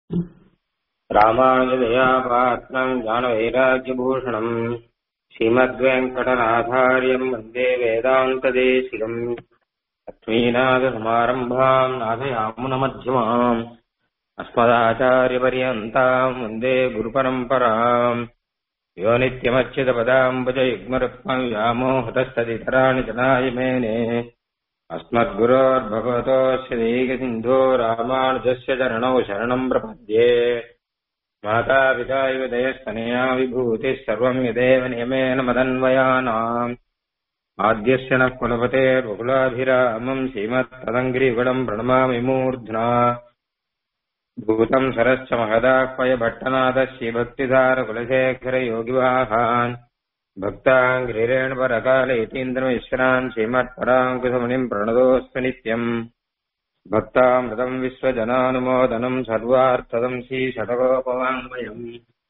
रामानुजदयापात्रम् ज्ञानवैराग्यभूषणम् श्रीमद्वेङ्कटनाथार्यम् वन्दे वेदान्तदेशिकम् लक्ष्मीनाथसमारम्भाम् नाथयामुनमध्यमाम् अस्मदाचार्यपर्यन्ताम् वन्दे गुरुपरम्पराम् यो नित्यमच्युतपदाम्बुजयुग्मरुक्मव्यामोहतस्तदितराणि जनाय मेने अस्मद्गुरोर्भगवतोऽस्य देकसिन्धो रामानुजस्य चरणौ शरणम् प्रपद्ये मातापिता इव दयस्तनया विभूतिः सर्वम् यदेव नियमेन मदन्वयानाम् आद्यस्य नः कुलपतेर्वकुलाभिरामम् श्रीमत्तदङ्गिरिगुणम् प्रणमामि मूर्ध्ना भूतम् सरश्च महदाह्वय भट्टनाथः श्रीभक्तिधारकुलशेखरयोगिवाहान् भक्ताङ्गिरेण परकाल यतीन्द्रमिश्रान् श्रीमत्पराङ्कुशमुनिम् प्रणतोऽस्तु नित्यम् भक्तामृतम् विश्वजनानुमोदनम् सर्वार्थदम् श्रीषटकोपवाङ्मयम्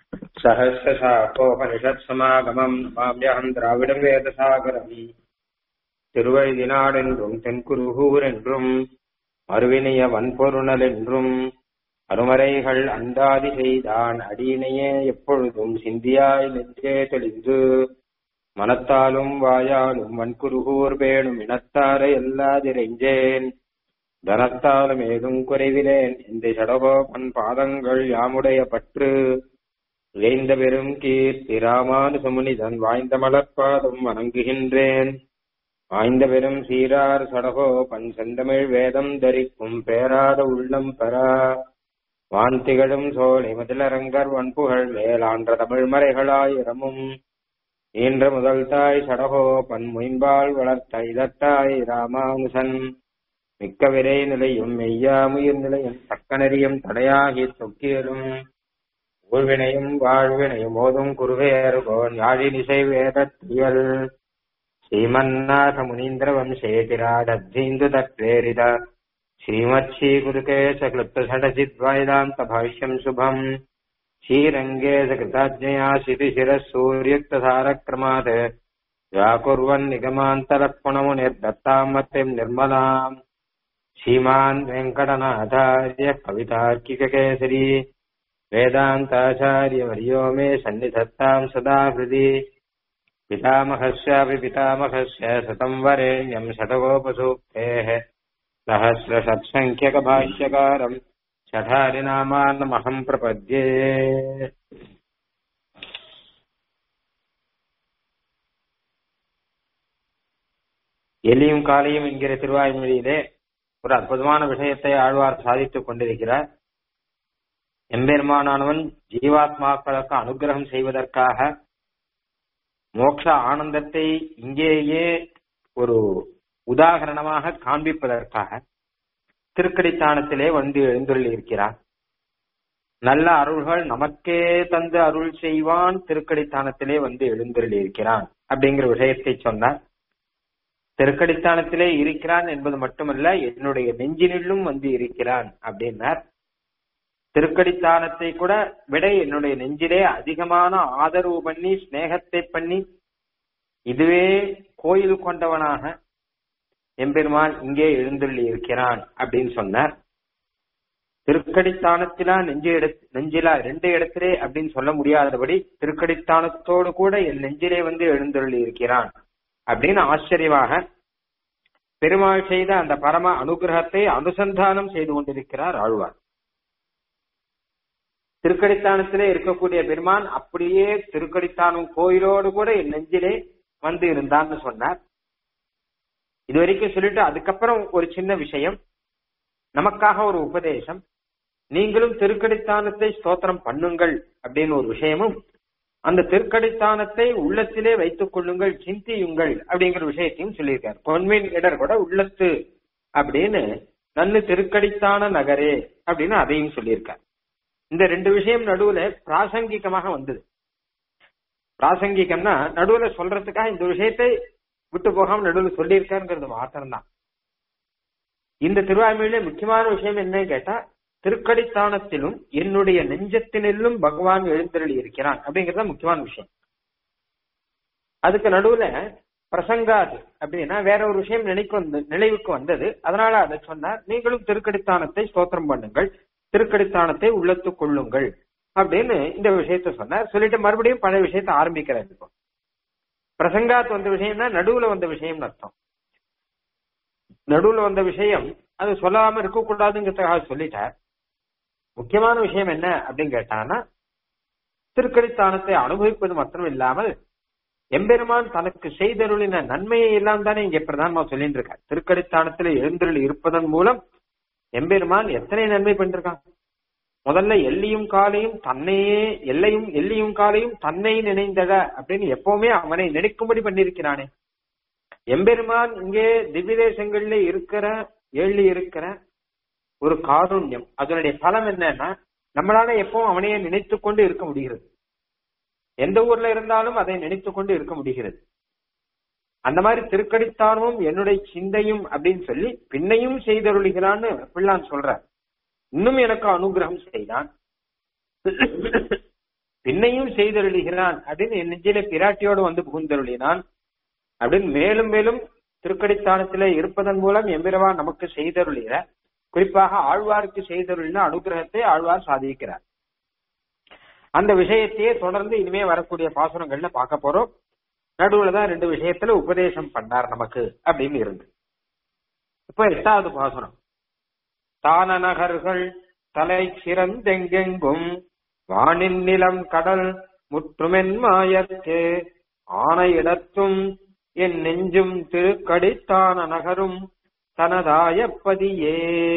सहस्रशाखोपनिषत्समागमम् नमाम्यहम् திராவிடம் வேதசாகரம் திருவழிதினாடென்றும் தென்குருகூர் என்றும் மறுவினிய வன்பொருணல் என்றும் அருமறைகள் அந்தாதி செய்தான் அடியினையே எப்பொழுதும் சிந்தியாய் நெஞ்சே தெளிந்து மனத்தாலும் வாயாலும் வன்குருகூர் பேணும் இனத்தாரை எல்லாதிரைஞ்சேன் தனத்தாலும் ஏதும் குறைவிலேன் இந்த சடகோபன் பாதங்கள் யாமுடைய பற்று இழைந்த பெரும் கீர்த்தி ராமானுசமுனிதன் வாய்ந்த மலர்பாதம் வணங்குகின்றேன் வாய்ந்த பெரும் சீரார் சடகோபன் செந்தமிழ் வேதம் தரிக்கும் பேராத உள்ளம் பெறா வான் திகழும் சோழி முதலரங்கர் வன்புகழ் மேலான்ற தமிழ் மறைகளாயிரமும் ஈன்ற முதல் தாய் சடகோபன் முயம்பால் வளர்த்த இதத்தாய் ராமானுசன் மிக்க விரை நிலையும் மெய்யாமுயிர் நிலையும் தக்கனரியும் தடையாகி தொக்கியலும் ஊழ்வினையும் வாழ்வினையும் ஓதும் குருவேறுகோன் யாழினிசை வேதத்தியல் श्रीमन्नाथ मुनीन्द्र वंशेतिराडद्धीन्दु तत्प्रेरित श्रीमच्छी गुरुकेश क्लुप्तषडजिद्वैदान्त भाष्यम् शुभम् श्रीरङ्गे सकृताज्ञया शितिशिरः सूर्युक्तसारक्रमात् व्याकुर्वन्निगमान्तरक्पुणमुनिर्दत्ताम् मतिम् निर्मलाम् श्रीमान् वेङ्कटनाथार्य कवितार्किककेसरी वेदान्ताचार्यवर्यो मे सन्निधत्ताम् सदा हृदि पितामहस्यापि पितामहस्य शतम् वरेण्यम् शतकोपसूक्तेः सहस्रषट्सङ्ख्यकभाष्यकारम् शठारिनामानमहम् प्रपद्ये எலியும் காலையும் என்கிற திருவாய்மொழியிலே ஒரு அற்புதமான விஷயத்தை ஆழ்வார் சாதித்துக் கொண்டிருக்கிறார் எம்பெருமானானவன் ஜீவாத்மாக்களுக்கு அனுகிரகம் செய்வதற்காக மோட்ச ஆனந்தத்தை இங்கேயே ஒரு உதாகரணமாக காண்பிப்பதற்காக திருக்கடித்தானத்திலே வந்து எழுந்துள்ளி இருக்கிறார் நல்ல அருள்கள் நமக்கே தந்து அருள் செய்வான் திருக்கடித்தானத்திலே வந்து எழுந்துள்ளி இருக்கிறான் அப்படிங்கிற விஷயத்தை சொன்னார் திருக்கடித்தானத்திலே இருக்கிறான் என்பது மட்டுமல்ல என்னுடைய நெஞ்சினிலும் வந்து இருக்கிறான் அப்படின்னார் திருக்கடித்தானத்தை கூட விட என்னுடைய நெஞ்சிலே அதிகமான ஆதரவு பண்ணி ஸ்நேகத்தை பண்ணி இதுவே கோயில் கொண்டவனாக எம்பெருமான் இங்கே எழுந்துள்ளி இருக்கிறான் அப்படின்னு சொன்னார் திருக்கடித்தானத்திலா நெஞ்சு எடு நெஞ்சிலா ரெண்டு இடத்திலே அப்படின்னு சொல்ல முடியாதபடி திருக்கடித்தானத்தோடு கூட என் நெஞ்சிலே வந்து எழுந்துள்ளி இருக்கிறான் அப்படின்னு ஆச்சரியமாக பெருமாள் செய்த அந்த பரம அனுகிரகத்தை அனுசந்தானம் செய்து கொண்டிருக்கிறார் ஆழ்வார் திருக்கடித்தானத்திலே இருக்கக்கூடிய பெருமான் அப்படியே திருக்கடித்தானம் கோயிலோடு கூட என் நெஞ்சிலே வந்து இருந்தான்னு சொன்னார் இது வரைக்கும் சொல்லிட்டு அதுக்கப்புறம் ஒரு சின்ன விஷயம் நமக்காக ஒரு உபதேசம் நீங்களும் திருக்கடித்தானத்தை ஸ்தோத்திரம் பண்ணுங்கள் அப்படின்னு ஒரு விஷயமும் அந்த திருக்கடித்தானத்தை உள்ளத்திலே வைத்துக் கொள்ளுங்கள் சிந்தியுங்கள் அப்படிங்கிற விஷயத்தையும் சொல்லியிருக்கார் பொன்மீன் இடர் கூட உள்ளத்து அப்படின்னு நன்னு திருக்கடித்தான நகரே அப்படின்னு அதையும் சொல்லியிருக்கார் இந்த ரெண்டு விஷயம் நடுவுல பிராசங்கிகமாக வந்தது பிராசங்கிகம்னா நடுவுல சொல்றதுக்காக இந்த விஷயத்தை விட்டு போகாம நடுவுல சொல்லியிருக்காருங்கிறது மாத்திரம்தான் இந்த திருவாய்மொழியில முக்கியமான விஷயம் என்னன்னு கேட்டா திருக்கடித்தானத்திலும் என்னுடைய நெஞ்சத்தினிலும் பகவான் எழுந்தருளி இருக்கிறான் அப்படிங்கறத முக்கியமான விஷயம் அதுக்கு நடுவுல பிரசங்காது அப்படின்னா வேற ஒரு விஷயம் நினைக்கு வந்து நினைவுக்கு வந்தது அதனால அதை சொன்னார் நீங்களும் திருக்கடித்தானத்தை ஸ்தோத்திரம் பண்ணுங்கள் திருக்கடித்தானத்தை உள்ளத்துக் கொள்ளுங்கள் அப்படின்னு இந்த விஷயத்த சொன்னார் சொல்லிட்டு மறுபடியும் பழைய விஷயத்த ஆரம்பிக்கிறார் இப்போ பிரசங்காத் வந்த விஷயம்னா நடுவுல வந்த விஷயம்னு அர்த்தம் நடுவுல வந்த விஷயம் அது சொல்லாம இருக்கக்கூடாதுங்கிறதுக்காக சொல்லிட்டார் முக்கியமான விஷயம் என்ன அப்படின்னு கேட்டான்னா திருக்கடித்தானத்தை அனுபவிப்பது மாத்திரம் இல்லாமல் எம்பெருமான் தனக்கு செய்தருளின நன்மையை எல்லாம் தானே இங்க பிரதானமா சொல்லிட்டு இருக்கார் திருக்கடித்தானத்துல எழுந்தருள் இருப்பதன் மூலம் எம்பெருமான் எத்தனை நன்மை பண்ணிருக்கான் முதல்ல எல்லியும் காலையும் தன்னையே எல்லையும் எல்லியும் காலையும் தன்னை நினைந்தட அப்படின்னு எப்பவுமே அவனை நினைக்கும்படி பண்ணிருக்கிறானே எம்பெருமான் இங்கே திவ்யதேசங்கள்ல இருக்கிற எள்ளி இருக்கிற ஒரு காருண்யம் அதனுடைய பலம் என்னன்னா நம்மளால எப்பவும் அவனையே நினைத்து கொண்டு இருக்க முடிகிறது எந்த ஊர்ல இருந்தாலும் அதை நினைத்து கொண்டு இருக்க முடிகிறது அந்த மாதிரி திருக்கடித்தானமும் என்னுடைய சிந்தையும் அப்படின்னு சொல்லி பின்னையும் செய்தருளுகிறான்னு பிள்ளான் சொல்றார் இன்னும் எனக்கு அனுகிரகம் செய்தான் பின்னையும் செய்தருளுகிறான் அப்படின்னு என் நெஞ்சில பிராட்டியோடு வந்து புகுந்தருளினான் அப்படின்னு மேலும் மேலும் திருக்கடித்தானத்திலே இருப்பதன் மூலம் எம்பிரவான் நமக்கு செய்தருளிற குறிப்பாக ஆழ்வாருக்கு செய்தருளின அனுகிரகத்தை ஆழ்வார் சாதிக்கிறார் அந்த விஷயத்தையே தொடர்ந்து இனிமே வரக்கூடிய பாசுரங்கள்ல பார்க்க போறோம் நடுவுல தான் ரெண்டு விஷயத்துல உபதேசம் பண்ணார் நமக்கு அப்படின்னு இருந்து இப்ப எட்டாவது பாசுரம் தான நகர்கள் தலை சிறந்தெங்கெங்கும் வானின் நிலம் கடல் முற்றுமென் மாயத்தே ஆணையிடத்தும் என் நெஞ்சும் திருக்கடித்தான நகரும் தனதாயப்பதியே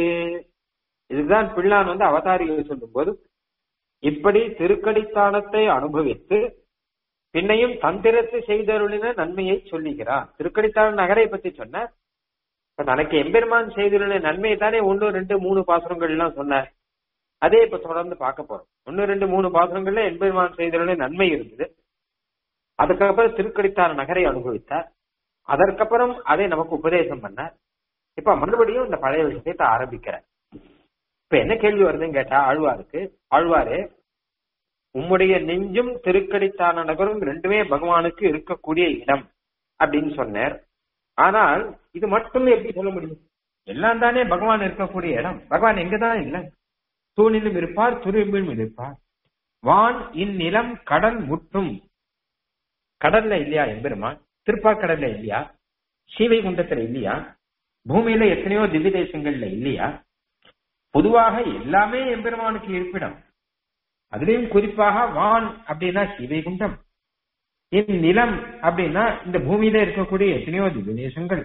இதுதான் பிள்ளான் வந்து அவதாரிகள் சொல்லும் போது இப்படி திருக்கடித்தானத்தை அனுபவித்து பின்னையும் தந்திரத்து செய்தருளின நன்மையை சொல்லுகிறார் திருக்கடித்தான நகரை பத்தி சொன்ன இப்ப தனக்கு எம்பெருமான் செய்துள்ள நன்மையை தானே ஒன்னு ரெண்டு மூணு பாசுரங்கள் எல்லாம் சொன்னார் அதே இப்ப தொடர்ந்து பார்க்க போறோம் ஒன்னு ரெண்டு மூணு பாசுரங்கள்ல எம்பெருமான் செய்துள்ள நன்மை இருந்தது அதுக்கப்புறம் திருக்கடித்தான நகரை அனுபவித்தார் அதற்கப்புறம் அதை நமக்கு உபதேசம் பண்ணார் இப்ப மறுபடியும் இந்த பழைய விஷயத்தை ஆரம்பிக்கிறார் இப்ப என்ன கேள்வி வருதுன்னு கேட்டா ஆழ்வாருக்கு ஆழ்வாரு உம்முடைய நெஞ்சும் திருக்கடித்தான நகரும் ரெண்டுமே பகவானுக்கு இருக்கக்கூடிய இடம் அப்படின்னு சொன்னார் ஆனால் இது மட்டும் எப்படி சொல்ல முடியும் எல்லாம் தானே பகவான் இருக்கக்கூடிய இடம் பகவான் எங்கதான் இல்ல தூணிலும் இருப்பார் துரும்பிலும் இருப்பார் வான் இந்நிலம் கடல் முற்றும் கடல்ல இல்லையா எம்பெருமான் திருப்பாக்கடல்ல இல்லையா ஸ்ரீவைகுண்டத்துல இல்லையா பூமியில எத்தனையோ திவ்ய தேசங்கள்ல இல்லையா பொதுவாக எல்லாமே எம்பெருமானுக்கு இருப்பிடம் அதுலயும் குறிப்பாக வான் அப்படின்னா சிவைகுண்டம் இந்நிலம் அப்படின்னா இந்த பூமியில இருக்கக்கூடிய எத்தனையோ திவ்ய தேசங்கள்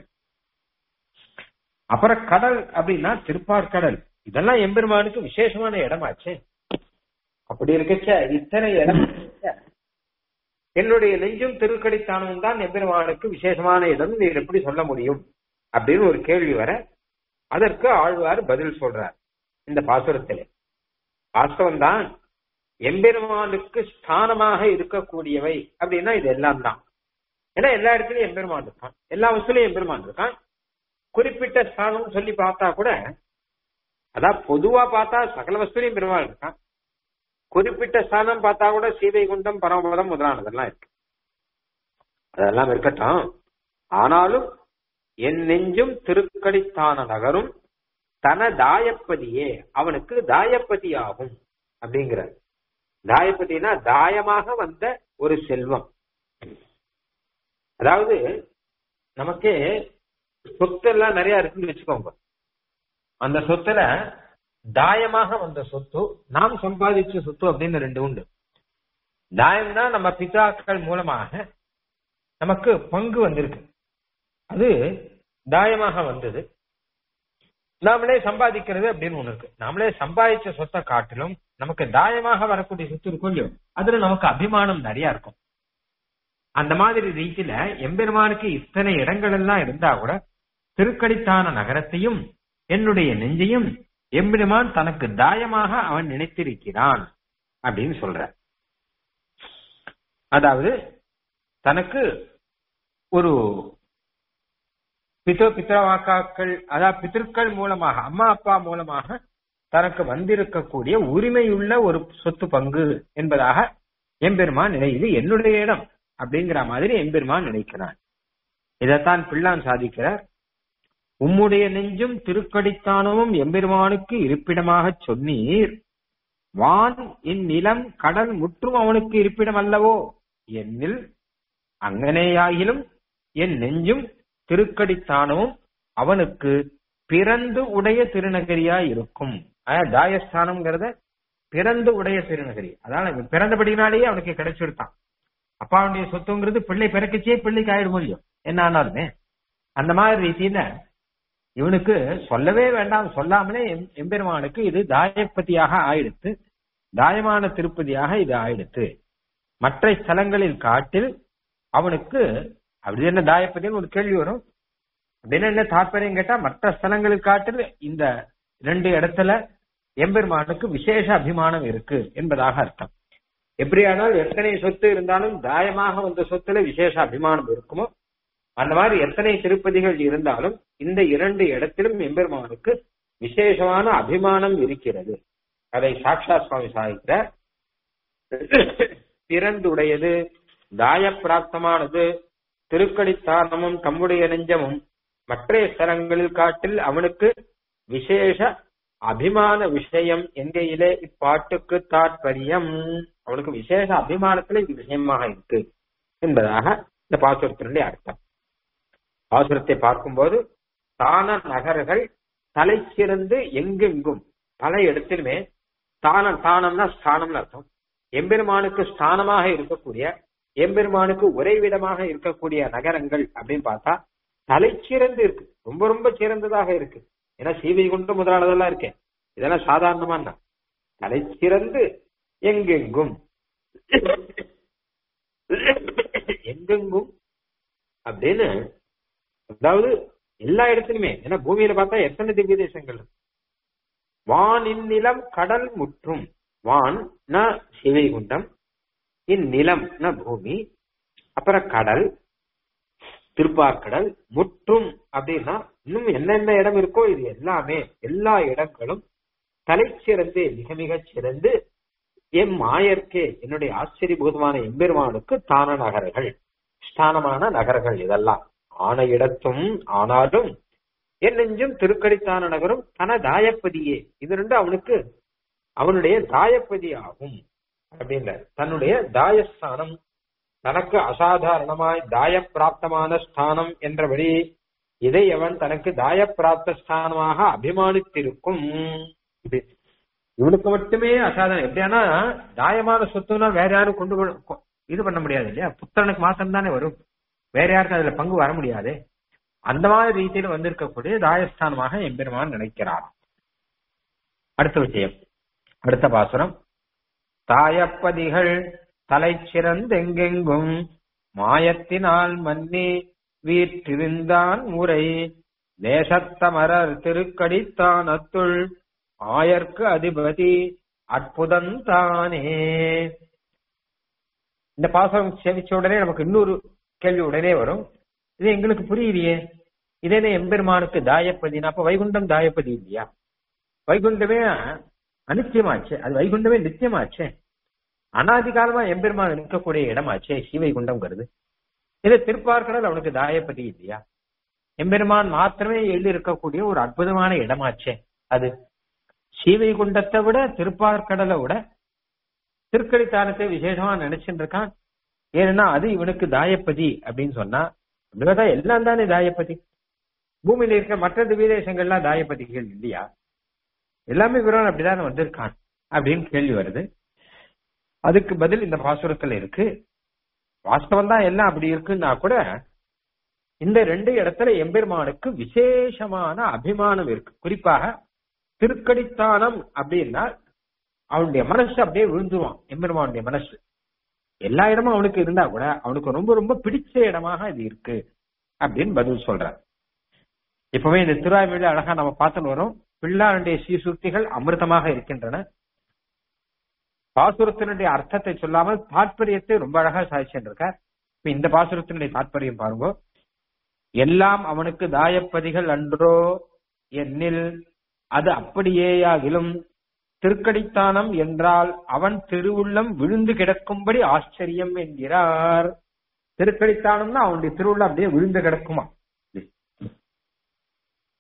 அப்புறம் கடல் அப்படின்னா திருப்பார்கடல் இதெல்லாம் எம்பெருமானுக்கு விசேஷமான இடமாச்சே அப்படி இருக்கச்ச இத்தனை இடம் என்னுடைய நெஞ்சும் திருக்கடித்தானும் தான் எம்பெருமானுக்கு விசேஷமான இடம் நீர் எப்படி சொல்ல முடியும் அப்படின்னு ஒரு கேள்வி வர அதற்கு ஆழ்வார் பதில் சொல்றார் இந்த பாசுரத்திலே வாஸ்தவம் தான் எம்பெருமானுக்கு ஸ்தானமாக இருக்கக்கூடியவை அப்படின்னா இது எல்லாம் தான் ஏன்னா எல்லா இடத்துலயும் எம்பெருமான் இருக்கான் எல்லா வசூலையும் எம்பெருமான் இருக்கான் குறிப்பிட்ட ஸ்தானம் சொல்லி பார்த்தா கூட அதான் பொதுவா பார்த்தா சகல வசூலையும் பெருமாள் இருக்கான் குறிப்பிட்ட ஸ்தானம் பார்த்தா கூட சீதை குண்டம் பரமபதம் முதலானதெல்லாம் இருக்கு அதெல்லாம் இருக்கட்டும் ஆனாலும் என் நெஞ்சும் திருக்கடித்தான நகரும் தன தாயப்பதியே அவனுக்கு தாயப்பதி ஆகும் அப்படிங்கிறார் தாயப்பதினா தாயமாக வந்த ஒரு செல்வம் அதாவது நமக்கு சொத்து எல்லாம் நிறைய இருக்குன்னு வச்சுக்கோங்க அந்த சொத்துல தாயமாக வந்த சொத்து நாம் சம்பாதிச்ச சொத்து அப்படின்னு ரெண்டு உண்டு தாயம்னா நம்ம பிதாக்கள் மூலமாக நமக்கு பங்கு வந்திருக்கு அது தாயமாக வந்தது நாமளே சம்பாதிக்கிறது அப்படின்னு ஒண்ணு இருக்கு நாமளே சம்பாதிச்ச சொத்தை காட்டிலும் நமக்கு தாயமாக வரக்கூடிய சொத்து இருக்கும் இல்லையோ அதுல நமக்கு அபிமானம் நிறைய இருக்கும் அந்த மாதிரி ரீதியில எம்பெருமானுக்கு இத்தனை இடங்கள் எல்லாம் இருந்தா கூட திருக்கடித்தான நகரத்தையும் என்னுடைய நெஞ்சையும் எம்பெருமான் தனக்கு தாயமாக அவன் நினைத்திருக்கிறான் அப்படின்னு சொல்ற அதாவது தனக்கு ஒரு பிதோ பித்ரவாக்காக்கள் அதாவது பித்திருக்கள் மூலமாக அம்மா அப்பா மூலமாக தனக்கு வந்திருக்கக்கூடிய உரிமையுள்ள ஒரு சொத்து பங்கு என்பதாக எம்பெருமான் நினை இது என்னுடைய இடம் அப்படிங்கிற மாதிரி எம்பெருமான் நினைக்கிறான் இதைத்தான் பிள்ளான் சாதிக்கிறார் உம்முடைய நெஞ்சும் திருக்கடித்தானமும் எம்பெருமானுக்கு இருப்பிடமாகச் சொன்னீர் வான் இந்நிலம் கடல் முற்றும் அவனுக்கு இருப்பிடம் அல்லவோ என்னில் அங்கனேயாகிலும் என் நெஞ்சும் திருக்கடித்தானமும் அவனுக்கு பிறந்து உடைய திருநகரியா இருக்கும் அதாவது தாயஸ்தானம்ங்கிறத பிறந்து உடைய திருநகரி அதான் இவன் பிறந்தபடினாலேயே அவனுக்கு கிடைச்சிருத்தான் அப்பாவுடைய சொத்துங்கிறது பிள்ளை பிறக்கச்சே பிள்ளைக்கு ஆயிடும் முடியும் என்ன ஆனாலுமே அந்த மாதிரி ரீதியில இவனுக்கு சொல்லவே வேண்டாம் சொல்லாமலே எம்- எம்பெருமானுக்கு இது தாயப்பதியாக ஆயிடுத்து தாயமான திருப்பதியாக இது ஆயிடுத்து மற்ற ஸ்தலங்களில் காட்டில் அவனுக்கு அப்படி என்ன தாயப்பதின்னு ஒரு கேள்வி வரும் அப்படின்னு என்ன தாற்பயம் கேட்டா மற்ற ஸ்தலங்களில் காட்டில் இந்த ரெண்டு இடத்துல எம்பெருமானுக்கு விசேஷ அபிமானம் இருக்கு என்பதாக அர்த்தம் எப்படியானால் எத்தனை சொத்து இருந்தாலும் தாயமாக வந்த சொத்துல விசேஷ அபிமானம் இருக்குமோ அந்த மாதிரி எத்தனை திருப்பதிகள் இருந்தாலும் இந்த இரண்டு இடத்திலும் எம்பெருமானுக்கு விசேஷமான அபிமானம் இருக்கிறது அதை சாக்ஷா சுவாமி சாதிக்கிறார் பிறந்துடையது தாய பிராப்தமானது திருக்கடித்தானமும் தம்முடைய நெஞ்சமும் மற்ற ஸ்தலங்களில் காட்டில் அவனுக்கு விசேஷ அபிமான விஷயம் எங்கையிலே இப்பாட்டுக்கு தாற்பயம் அவனுக்கு விசேஷ அபிமானத்துல இது விஷயமாக இருக்கு என்பதாக இந்த பாசுரத்தினுடைய அர்த்தம் பாசுரத்தை பார்க்கும்போது தான நகர்கள் தலை சிறந்து எங்கெங்கும் பல இடத்திலுமே தான தானம்னா ஸ்தானம்னு அர்த்தம் எம்பெருமானுக்கு ஸ்தானமாக இருக்கக்கூடிய எம்பெருமானுக்கு உறைவிடமாக இருக்கக்கூடிய நகரங்கள் அப்படின்னு பார்த்தா தலை சிறந்து இருக்கு ரொம்ப ரொம்ப சிறந்ததாக இருக்கு ஏன்னா சீவை கொண்டு முதலானதெல்லாம் இருக்கேன் இதெல்லாம் சாதாரணமான தலை சிறந்து எங்கெங்கும் எங்கெங்கும் அப்படின்னு அதாவது எல்லா இடத்துலயுமே ஏன்னா பூமியில பார்த்தா எத்தனை திவ்ய தேசங்கள் இருக்கு. வானின் நிலம் கடல் முற்றும் வான் ந சிவைகுண்டம் இந்நிலம் ந பூமி அப்புறம் கடல் திருப்பார்கடல் முற்றும் அப்படின்னா இன்னும் என்னென்ன இடம் இருக்கோ இது எல்லாமே எல்லா இடங்களும் தலை சிறந்து மிக மிக சிறந்து எம் மாயர்க்கே என்னுடைய ஆச்சரியபூதமான எம்பெருமானுக்கு தான நகர்கள் ஸ்தானமான நகர்கள் இதெல்லாம் ஆன இடத்தும் ஆனாலும் என் நெஞ்சும் திருக்கடித்தான நகரும் தன தாயப்பதியே இது ரெண்டு அவனுக்கு அவனுடைய தாயப்பதி ஆகும் அப்படின்ற தன்னுடைய தாயஸ்தானம் தனக்கு அசாதாரணமாய் தாயப்பிராப்தமான ஸ்தானம் என்றபடி இதை அவன் தனக்கு தாயப்பிராப்த ஸ்தானமாக அபிமானித்திருக்கும் இது இவனுக்கு மட்டுமே அசாதாரணம் எப்படியானா தாயமான சொத்துனா வேற யாரும் கொண்டு கொ- கொ- இது பண்ண முடியாது இல்லையா புத்திரனுக்கு மாத்திரம் தானே வரும் வேற யாருக்கும் அதுல பங்கு வர முடியாது அந்த மாதிரி ரீதியில வந்திருக்கக்கூடிய தாயஸ்தானமாக எம்பெருமான் நினைக்கிறார் அடுத்த விஷயம் அடுத்த பாசுரம் தாயப்பதிகள் தலை சிறந்தெங்கெங்கும் மாயத்தினால் மன்னி வீற்றிருந்தான் முறை தேசத்தமரர் திருக்கடித்தான் அத்துள் ஆயர்க்கு அதிபதி அற்புதந்தானே இந்த பாசம் சேவிச்ச உடனே நமக்கு இன்னொரு கேள்வி உடனே வரும் இது எங்களுக்கு புரியலையே இதே எம்பெருமானுக்கு தாயப்பதினா அப்ப வைகுண்டம் தாயப்பதி இல்லையா வைகுண்டமே அனித்தியமாச்சு அது வைகுண்டமே நித்தியமாச்சே அனாதி காலமா எம்பெருமான் இருக்கக்கூடிய இடமாச்சே ஸ்ரீவைகுண்டம்ங்கிறது இது திருப்பார்கடல் அவனுக்கு தாயப்பதி இல்லையா எம்பெருமான் மாத்திரமே எழுதி இருக்கக்கூடிய ஒரு அற்புதமான இடமாச்சே அது ஸ்ரீவைகுண்டத்தை விட திருப்பார்கடலை விட திருக்கடித்தானத்தை விசேஷமா நினைச்சுட்டு இருக்கான் ஏன்னா அது இவனுக்கு தாயப்பதி அப்படின்னு சொன்னா அப்படிதான் எல்லாம் தானே தாயப்பதி பூமியில இருக்க மற்ற திவ்யதேசங்கள்லாம் தாயப்பதிகள் இல்லையா எல்லாமே விரோன் அப்படிதானே வந்திருக்கான் அப்படின்னு கேள்வி வருது அதுக்கு பதில் இந்த பாசுரத்துல இருக்கு வாஸ்தவம் தான் எல்லாம் அப்படி இருக்குன்னா கூட இந்த ரெண்டு இடத்துல எம்பெருமானுக்கு விசேஷமான அபிமானம் இருக்கு குறிப்பாக திருக்கடித்தானம் அப்படின்னா அவனுடைய மனசு அப்படியே விழுந்துருவான் எம்பெருமானுடைய மனசு எல்லா இடமும் அவனுக்கு இருந்தா கூட அவனுக்கு ரொம்ப ரொம்ப பிடிச்ச இடமாக இது இருக்கு அப்படின்னு பதில் சொல்றார் இப்பவே இந்த திருவாய்மொழி அழகா நம்ம பார்த்துன்னு வரோம் பிள்ளாருடைய சீசுக்திகள் அமிர்தமாக இருக்கின்றன பாசுரத்தினுடைய அர்த்தத்தை சொல்லாமல் தாற்பயத்தை ரொம்ப அழகா சாதிச்சுருக்கார் இப்ப இந்த பாசுரத்தினுடைய தாற்பயம் பாருங்க எல்லாம் அவனுக்கு தாயப்பதிகள் அன்றோ என்னில் அது அப்படியேயாகிலும் திருக்கடித்தானம் என்றால் அவன் திருவுள்ளம் விழுந்து கிடக்கும்படி ஆச்சரியம் என்கிறார் திருக்கடித்தானம்னா அவனுடைய திருவுள்ளம் அப்படியே விழுந்து கிடக்குமா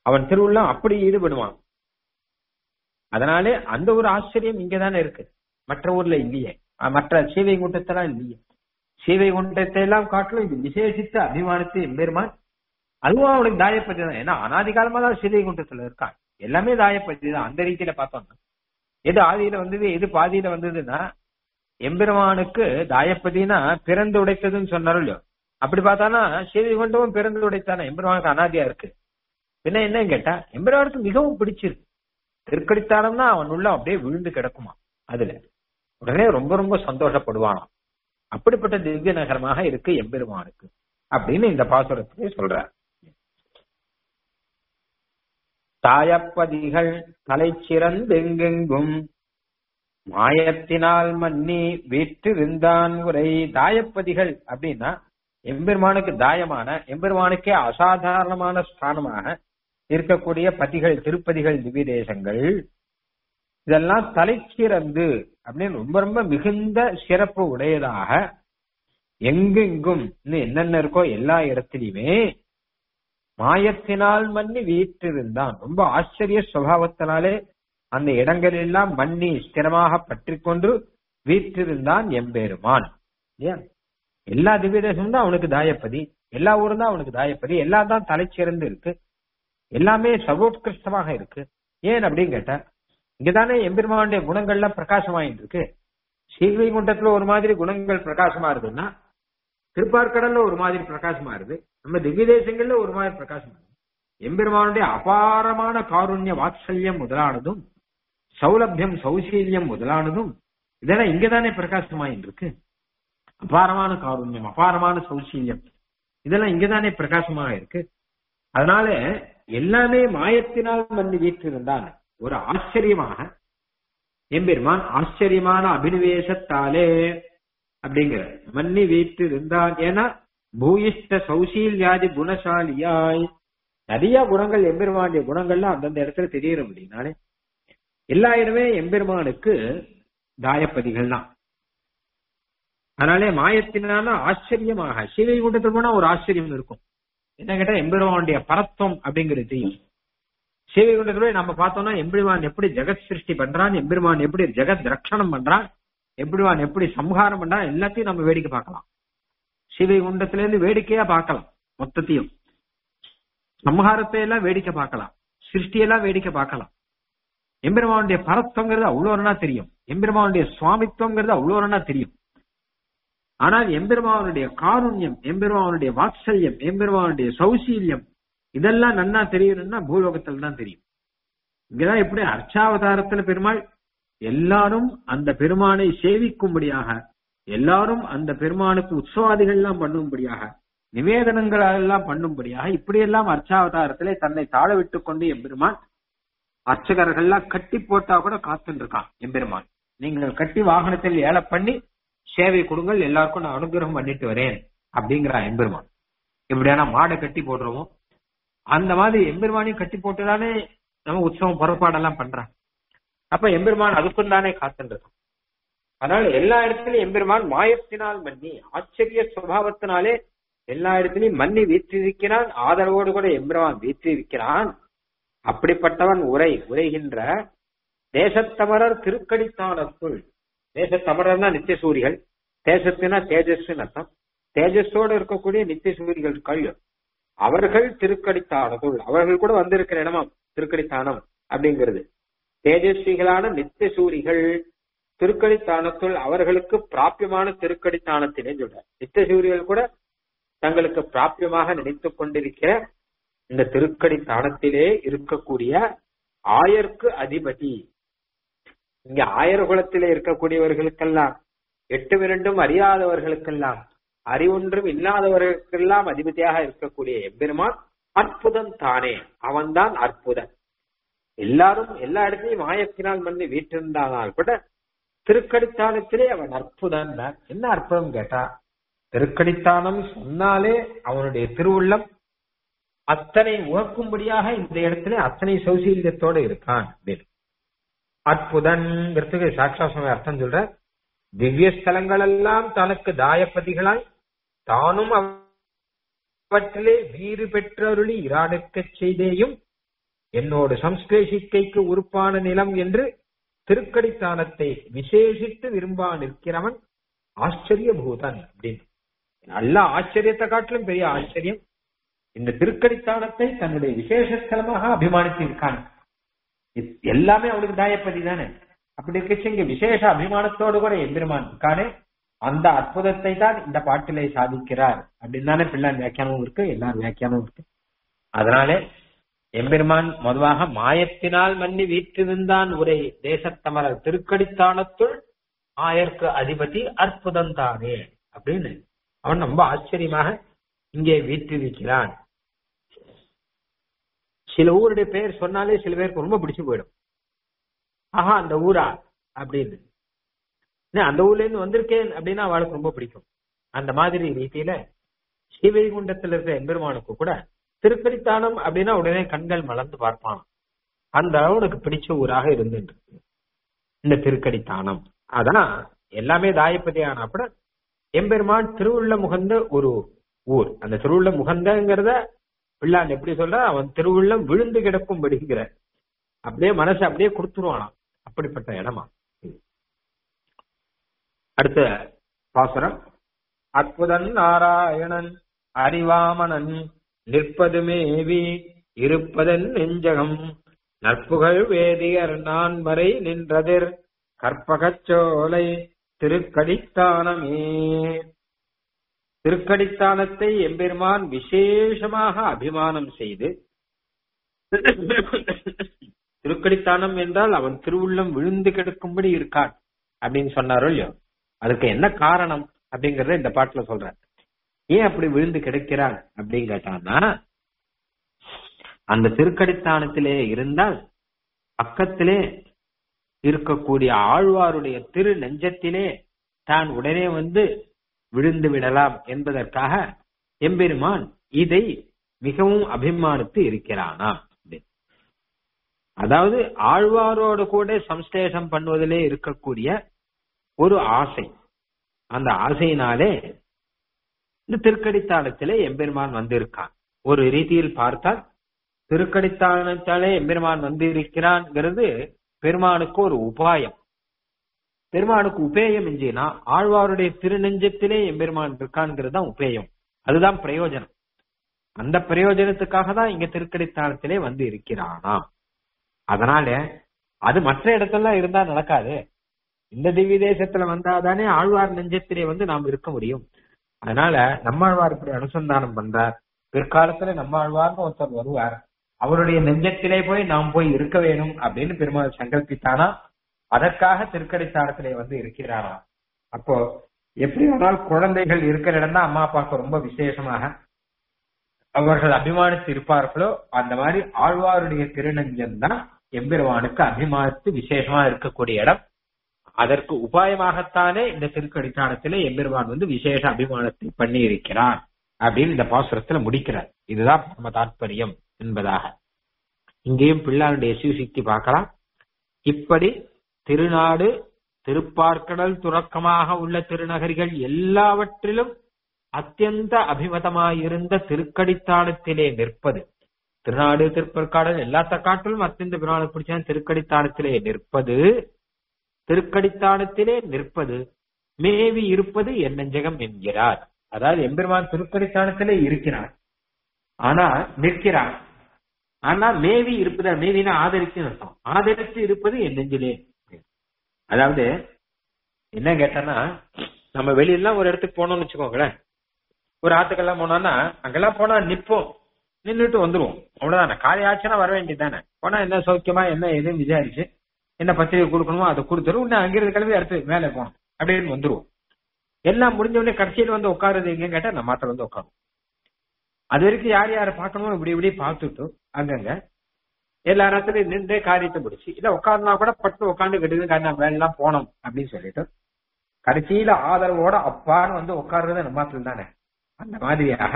அவன் திருவுள்ளம் அப்படி ஈடுபடுவான் அதனாலே அந்த ஒரு ஆச்சரியம் இங்கதானே இருக்கு மற்ற ஊர்ல இல்லையே அஹ் மற்ற சீவை குண்டத்தெல்லாம் இல்லையே சீவை குண்டத்தை எல்லாம் காட்டிலும் இது விசேஷித்த அபிமானத்தை எம்பெருமான் அதுவும் அவனுக்கு தாயப்பதி தான் ஏன்னா அனாதி காலமா தான் சீவை குண்டத்துல இருக்கான் எல்லாமே தாயப்பதி தான் அந்த ரீதியில பார்த்தோம்னா எது ஆதியில வந்தது எது பாதியில வந்ததுன்னா எம்பெருமானுக்கு தாயப்பதினா பிறந்து உடைத்ததுன்னு சொன்னாரோ இல்லையோ அப்படி பார்த்தானா சீவை குண்டமும் பிறந்து உடைத்தானே எம்பெருமானுக்கு அனாதியா இருக்கு பின்ன என்னன்னு கேட்டா எம்பெருமானுக்கு மிகவும் பிடிச்சிருக்கு திருக்கடித்தானம்னா அவன் உள்ள அப்படியே விழுந்து கிடக்குமா அதுல உடனே ரொம்ப ரொம்ப சந்தோஷப்படுவானாம் அப்படிப்பட்ட திவ்ய நகரமாக இருக்கு எம்பெருமானுக்கு அப்படின்னு இந்த பாசுரத்திலே சொல்றார் தாயப்பதிகள் தலை சிறந்தெங்கெங்கும் மாயத்தினால் மன்னி வீற்றிருந்தான் உரை தாயப்பதிகள் அப்படின்னா எம்பெருமானுக்கு தாயமான எம்பெருமானுக்கே அசாதாரணமான ஸ்தானமாக இருக்கக்கூடிய பதிகள் திருப்பதிகள் திவ்ய தேசங்கள் இதெல்லாம் தலைச்சிறந்து அப்படின்னு ரொம்ப ரொம்ப மிகுந்த சிறப்பு உடையதாக எங்கெங்கும் இன்னும் என்னென்ன இருக்கோ எல்லா இடத்திலுமே மாயத்தினால் மன்னி வீற்றிருந்தான் ரொம்ப ஆச்சரிய சுவாவத்தினாலே அந்த இடங்களெல்லாம் மன்னி ஸ்திரமாக பற்றி கொண்டு வீற்றிருந்தான் எம்பெருமான் இல்லையா எல்லா திவ்ய தேசமும் தான் அவனுக்கு தாயப்பதி எல்லா ஊரும் தான் அவனுக்கு தாயப்பதி எல்லாம் தான் தலைச்சிறந்து இருக்கு எல்லாமே சர்வோத்கிருஷ்டமாக இருக்கு ஏன் அப்படின்னு கேட்டா இங்கதானே எம்பெருமானுடைய குணங்கள்லாம் பிரகாசமாயிட்டு இருக்கு ஸ்ரீவைகுண்டத்துல ஒரு மாதிரி குணங்கள் பிரகாசமா இருக்குன்னா திருப்பார்கடல்ல ஒரு மாதிரி பிரகாசமா இருக்கு நம்ம திவ்ய தேசங்கள்ல ஒரு மாதிரி பிரகாசமா இருக்கு எம்பெருமானுடைய அபாரமான காருண்ய வாத்சல்யம் முதலானதும் சௌலபியம் சௌசீல்யம் முதலானதும் இதெல்லாம் இங்கதானே பிரகாசமாயிட்டு இருக்கு அபாரமான காருண்யம் அபாரமான சௌசீல்யம் இதெல்லாம் இங்கதானே பிரகாசமாக இருக்கு அதனால எல்லாமே மாயத்தினால் மண்ணி வீற்றிருந்தான் ஒரு ஆச்சரியமாக எம்பெருமான் ஆச்சரியமான அபினிவேசத்தாலே அப்படிங்கிற மன்னி வீட்டு இருந்தான் ஏன்னா பூயிஷ்ட சௌசீல்யாதி குணசாலியாய் நிறைய குணங்கள் எம்பெருமானுடைய குணங்கள்லாம் அந்தந்த இடத்துல தெரியற அப்படின்னாலே எல்லா இடமே எம்பெருமானுக்கு தாயப்பதிகள் தான் அதனாலே மாயத்தினால ஆச்சரியமாக சிவை கூட்டத்தில் போனா ஒரு ஆச்சரியம் இருக்கும் என்ன கேட்டா எம்பெருமானுடைய பரத்துவம் அப்படிங்கிறது தெரியும் சேவை குண்டத்துல நம்ம பார்த்தோம்னா எம்பெருமான் எப்படி ஜெகத் சிருஷ்டி பண்றான் எம்பெருமான் எப்படி ஜெகத் ரட்சணம் பண்றான் எம்பெருமான் எப்படி சம்ஹாரம் பண்றான் எல்லாத்தையும் நம்ம வேடிக்கை பார்க்கலாம் சிவை குண்டத்துல இருந்து வேடிக்கையா பார்க்கலாம் மொத்தத்தையும் சம்ஹாரத்தை எல்லாம் வேடிக்கை பார்க்கலாம் சிருஷ்டியெல்லாம் வேடிக்கை பார்க்கலாம் எம்பெருமானுடைய பரத்துவங்கிறது அவ்வளோனா தெரியும் எம்பெருமானுடைய சுவாமித்துவங்கிறது அவ்வளோனா தெரியும் ஆனால் எம்பெருமானுடைய காருண்யம் எம்பெருமானுடைய வாத்சல்யம் எம்பெருமானுடைய சௌசீல்யம் இதெல்லாம் நன்னா தெரியணும்னா பூலோகத்துல தான் தெரியும் இங்கதான் எப்படி அர்ச்சாவதாரத்துல பெருமாள் எல்லாரும் அந்த பெருமானை சேவிக்கும்படியாக எல்லாரும் அந்த பெருமானுக்கு உற்சவாதிகள் எல்லாம் பண்ணும்படியாக நிவேதனங்கள் எல்லாம் பண்ணும்படியாக இப்படியெல்லாம் அர்ச்சாவதாரத்திலே தன்னை தாழ விட்டு கொண்டு எம்பெருமான் அர்ச்சகர்கள்லாம் கட்டி போட்டா கூட காத்துட்டு இருக்கான் எம்பெருமான் நீங்கள் கட்டி வாகனத்தில் ஏல பண்ணி சேவை கொடுங்கள் எல்லாருக்கும் நான் அனுகிரகம் பண்ணிட்டு வரேன் அப்படிங்கிறான் எம்பெருமான் எப்படியானா மாடை கட்டி போடுறோமோ அந்த மாதிரி எம்பெருமானையும் கட்டி போட்டுதானே நம்ம உற்சவம் புறப்பாடெல்லாம் பண்றான் அப்ப எம்பெருமான் அதுக்கும் தானே காத்துன்றது அதனால எல்லா இடத்துலயும் எம்பெருமான் மாயத்தினால் மன்னி ஆச்சரிய சுபாவத்தினாலே எல்லா இடத்துலயும் மன்னி வீற்றிருக்கிறான் ஆதரவோடு கூட எம்பெருமான் வீற்றிருக்கிறான் அப்படிப்பட்டவன் உரை உரைகின்ற தேசத்தமரர் திருக்கடித்தானத்துள் தேசத்தமரர்னா நித்தியசூரிகள் தேசத்தினா தேஜஸ்ன்னு அர்த்தம் தேஜஸோடு இருக்கக்கூடிய நித்தியசூரிகள் கல் அவர்கள் திருக்கடித்தானத்துள் அவர்கள் கூட வந்திருக்கிற இடமாம் திருக்கடித்தானம் அப்படிங்கிறது தேஜஸ்விகளான நித்தியசூரிகள் திருக்கடித்தானத்துள் அவர்களுக்கு பிராபியமான திருக்கடித்தானத்தினே சொல்ற நித்தியசூரிகள் கூட தங்களுக்கு பிராபியமாக நினைத்துக் கொண்டிருக்கிற இந்த திருக்கடித்தானத்திலே இருக்கக்கூடிய ஆயர்க்கு அதிபதி இங்க ஆயர் குலத்திலே இருக்கக்கூடியவர்களுக்கெல்லாம் எட்டு விரண்டும் அறியாதவர்களுக்கெல்லாம் அறிவொன்றும் இல்லாதவர்களுக்கெல்லாம் அதிபதியாக இருக்கக்கூடிய எம்பெருமான் அற்புதம் தானே அவன்தான் அற்புதன் எல்லாரும் எல்லா இடத்துலயும் மாயத்தினால் வந்து வீட்டிருந்தானால் கூட திருக்கடித்தானத்திலே அவன் அற்புதன் என்ன அற்புதம் கேட்டா திருக்கடித்தானம் சொன்னாலே அவனுடைய திருவுள்ளம் அத்தனை உகக்கும்படியாக இந்த இடத்துல அத்தனை சௌசீல்யத்தோட இருக்கான் அப்படின்னு அற்புதன்கிறதுக்கு சாட்சாசம அர்த்தம் சொல்ற திவ்ய ஸ்தலங்கள் எல்லாம் தனக்கு தாயப்பதிகளாய் தானும் அவற்றிலே வீறு பெற்றருளி இராடுக்கச் செய்தேயும் என்னோடு சம்ஸ்லேஷிக்கைக்கு உறுப்பான நிலம் என்று திருக்கடித்தானத்தை விசேஷித்து விரும்பா நிற்கிறவன் ஆச்சரிய பூதன் அப்படின்னு நல்ல ஆச்சரியத்தை காட்டிலும் பெரிய ஆச்சரியம் இந்த திருக்கடித்தானத்தை தன்னுடைய விசேஷ ஸ்தலமாக அபிமானித்து இருக்கான் இது எல்லாமே அவனுக்கு தாயப்பதி தானே அப்படி இருக்கச்சு இங்க விசேஷ அபிமானத்தோடு கூட எம்பெருமான் இருக்கானே அந்த அற்புதத்தை தான் இந்த பாட்டிலே சாதிக்கிறார் அப்படின்னு தானே பிள்ளான் வியாக்கியானமும் இருக்கு எல்லார் வியாக்கியானமும் இருக்கு அதனாலே எம்பெருமான் பொதுவாக மாயத்தினால் மன்னி வீற்றிருந்தான் உரை தேசத்தமரர் திருக்கடித்தானத்துள் ஆயர்க்கு அதிபதி அற்புதம் தானே அப்படின்னு அவன் ரொம்ப ஆச்சரியமாக இங்கே வீற்றிருக்கிறான் சில ஊருடைய பெயர் சொன்னாலே சில பேருக்கு ரொம்ப பிடிச்சு போயிடும் ஆஹா அந்த ஊரா அப்படின்னு நான் அந்த ஊர்ல இருந்து வந்திருக்கேன் அப்படின்னா அவளுக்கு ரொம்ப பிடிக்கும் அந்த மாதிரி ரீதியில ஸ்ரீவைகுண்டத்தில் இருக்கிற எம்பெருமானுக்கு கூட திருக்கடித்தானம் அப்படின்னா உடனே கண்கள் மலர்ந்து பார்ப்பான் அந்த அவனுக்கு பிடிச்ச ஊராக இருந்துட்டு இருக்கு இந்த திருக்கடித்தானம் அதான் எல்லாமே தாயப்பதி ஆனாப்பட எம்பெருமான் திருவுள்ள முகந்த ஒரு ஊர் அந்த திருவுள்ள முகந்தங்கிறத பிள்ளான் எப்படி சொல்ற அவன் திருவுள்ளம் விழுந்து கிடக்கும் படுகிற அப்படியே மனசு அப்படியே கொடுத்துருவானாம் அப்படிப்பட்ட இடமா அடுத்த பாசுரம் அற்புதன் நாராயணன் அறிவாமணன் நிற்பது மேவி இருப்பதன் நெஞ்சகம் நற்புகழ் வேதியர் நான் வரை நின்றதிர் கற்பகச்சோலை திருக்கடித்தானமே திருக்கடித்தானத்தை எம்பெருமான் விசேஷமாக அபிமானம் செய்து திருக்கடித்தானம் என்றால் அவன் திருவுள்ளம் விழுந்து கிடக்கும்படி இருக்கான் அப்படின்னு சொன்னாரோ இல்லையோ அதுக்கு என்ன காரணம் அப்படிங்கறத இந்த பாட்டுல சொல்ற ஏன் அப்படி விழுந்து கிடக்கிறான் அப்படின்னு கேட்டான்னா அந்த திருக்கடித்தானத்திலே இருந்தால் பக்கத்திலே இருக்கக்கூடிய ஆழ்வாருடைய திரு நெஞ்சத்திலே தான் உடனே வந்து விழுந்து விடலாம் என்பதற்காக எம்பெருமான் இதை மிகவும் அபிமானித்து இருக்கிறானா அதாவது ஆழ்வாரோடு கூட சம்ஸ்லேஷம் பண்ணுவதிலே இருக்கக்கூடிய ஒரு ஆசை அந்த ஆசையினாலே இந்த திருக்கடித்தாளத்திலே எம்பெருமான் வந்திருக்கான் ஒரு ரீதியில் பார்த்தால் திருக்கடித்தாளத்தாலே எம்பெருமான் வந்திருக்கிறான்ங்கிறது பெருமானுக்கு ஒரு உபாயம் பெருமானுக்கு உபேயம் எஞ்சினா ஆழ்வாருடைய திருநெஞ்சத்திலே எம்பெருமான் இருக்கான்ங்கிறது தான் உபேயம் அதுதான் பிரயோஜனம் அந்த பிரயோஜனத்துக்காக தான் இங்க திருக்கடித்தாளத்திலே வந்து இருக்கிறானா அதனால அது மற்ற இடத்துல இருந்தா நடக்காது இந்த திவ்ய தேசத்துல வந்தாதானே ஆழ்வார் நெஞ்சத்திலே வந்து நாம் இருக்க முடியும் அதனால நம்மாழ்வார் இப்படி அனுசந்தானம் பண்றார் பிற்காலத்துல நம்மாழ்வார்னு ஒருத்தர் வருவார் அவருடைய நெஞ்சத்திலே போய் நாம் போய் இருக்க வேணும் அப்படின்னு பெருமாள் சங்கல்பித்தானா அதற்காக திருக்கடித்தாரத்திலே வந்து இருக்கிறாரா அப்போ எப்படி ஆனால் குழந்தைகள் இருக்கிற இடம் தான் அம்மா அப்பாவுக்கு ரொம்ப விசேஷமாக அவர்கள் அபிமானித்து இருப்பார்களோ அந்த மாதிரி ஆழ்வாருடைய திருநஞ்சம் தான் எம்பெருமானுக்கு அபிமானித்து விசேஷமா இருக்கக்கூடிய இடம் அதற்கு உபாயமாகத்தானே இந்த திருக்கடித்தானத்திலே எம்பெருமான் வந்து விசேஷ அபிமானத்தை பண்ணி இருக்கிறான் அப்படின்னு இந்த பாசுரத்துல முடிக்கிறார் இதுதான் நம்ம தாற்பயம் என்பதாக இங்கேயும் பிள்ளாருடைய சிவசிக்தி பார்க்கலாம் இப்படி திருநாடு திருப்பார்க்கடல் துறக்கமாக உள்ள திருநகரிகள் எல்லாவற்றிலும் அத்தியந்த அபிமதமாயிருந்த திருக்கடித்தானத்திலே நிற்பது திருநாடு திருப்பற்காடல் எல்லாத்த காட்டிலும் அத்தியந்த பிராண பிடிச்ச திருக்கடித்தானத்திலே நிற்பது திருக்கடித்தானத்திலே நிற்பது மேவி இருப்பது என் நெஞ்சகம் என்கிறார் அதாவது எம்பெருமான் திருக்கடித்தானத்திலே இருக்கிறான் ஆனா நிற்கிறான் ஆனா மேவி இருப்பது மேவினா ஆதரிச்சு அர்த்தம் ஆதரித்து இருப்பது என் நெஞ்சிலே அதாவது என்ன கேட்டனா நம்ம வெளியெல்லாம் ஒரு இடத்துக்கு போனோம்னு வச்சுக்கோங்களேன் ஒரு ஆத்துக்கெல்லாம் போனோம்னா அங்கெல்லாம் போனா நிப்போம் நின்றுட்டு வந்துருவோம் அவ்வளவுதானே காலை ஆச்சுன்னா வர வேண்டியதானே போனா என்ன சௌக்கியமா என்ன எதுவும் விசாரிச்சு என்ன பத்திரிகை கொடுக்கணுமோ அதை கொடுத்துரும் இன்னும் அங்கிருந்து கிளம்பி அடுத்து மேலே போகணும் அப்படின்னு வந்துருவோம் எல்லாம் முடிஞ்ச உடனே கடைசியில் வந்து உட்காருது எங்கன்னு கேட்டா நம்ம மாத்திரம் வந்து உட்காரும் அது வரைக்கும் யார் யாரை பார்க்கணுமோ இப்படி இப்படி பார்த்துட்டு அங்கங்க எல்லா இடத்துலயும் நின்று காரியத்தை முடிச்சு இல்ல உட்கார்ந்தா கூட பட்டு உட்காந்து கட்டுது நான் வேலைலாம் போனோம் அப்படின்னு சொல்லிட்டு கடைசியில ஆதரவோட அப்பான்னு வந்து உட்கார்றது நம்ம தானே அந்த மாதிரியாக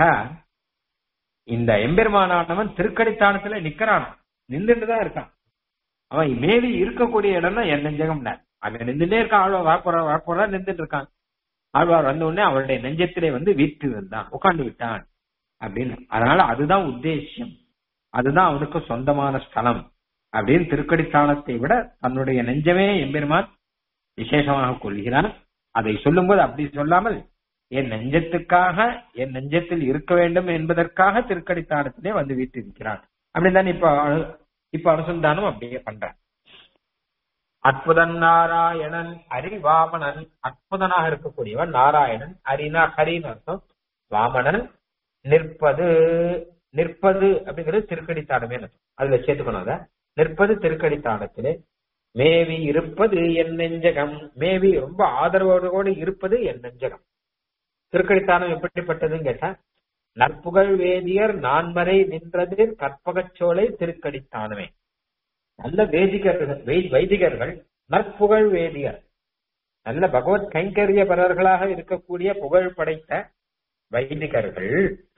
இந்த எம்பெருமானவன் திருக்கடித்தானத்துல நிக்கிறான் நின்றுட்டு தான் இருக்கான் அவன் மேவி இருக்கக்கூடிய இடம்னா என் நெஞ்சகம் அங்க நின்றுட்டே இருக்கான் ஆழ்வார் வரப்போற வரப்போறா நின்றுட்டு இருக்கான் ஆழ்வார் வந்த உடனே அவருடைய நெஞ்சத்திலே வந்து வீட்டு இருந்தான் உட்கார்ந்து விட்டான் அப்படின்னு அதனால அதுதான் உத்தேசியம் அதுதான் அவனுக்கு சொந்தமான ஸ்தலம் அப்படின்னு திருக்கடித்தானத்தை விட தன்னுடைய நெஞ்சமே எம்பெருமான் விசேஷமாக கொள்கிறான் அதை சொல்லும்போது அப்படி சொல்லாமல் என் நெஞ்சத்துக்காக என் நெஞ்சத்தில் இருக்க வேண்டும் என்பதற்காக திருக்கடித்தானத்திலே வந்து வீட்டிருக்கிறான் அப்படிதான் இப்ப அனு- இப்ப அனுசந்தானம் அப்படியே பண்றான் அற்புதன் நாராயணன் அரிவாமணன் அற்புதனாக இருக்கக்கூடியவன் நாராயணன் அரினா ஹரின்னு அர்த்தம் வாமணன் நிற்பது நிற்பது அப்படிங்கிறது திருக்கடித்தானமே அர்த்தம். அதுல சேர்த்துக்கணும் அத நிற்பது திருக்கடித்தானத்திலே மேவி இருப்பது என் நெஞ்சகம் மேவி ரொம்ப ஆதரவோடு கூட இருப்பது என் நெஞ்சகம் திருக்கடித்தானம் எப்படிப்பட்டதுன்னு கேட்டா நற்புகழ் வேதியர் நான்மறை நின்றது கற்பகச்சோலை திருக்கடித்தானமே நல்ல வேதிகர்கள் வை- வைதிகர்கள் நற்புகழ் வேதியர் நல்ல பகவத் கைங்கரியபரர்களாக இருக்கக்கூடிய புகழ் படைத்த வைதிகர்கள்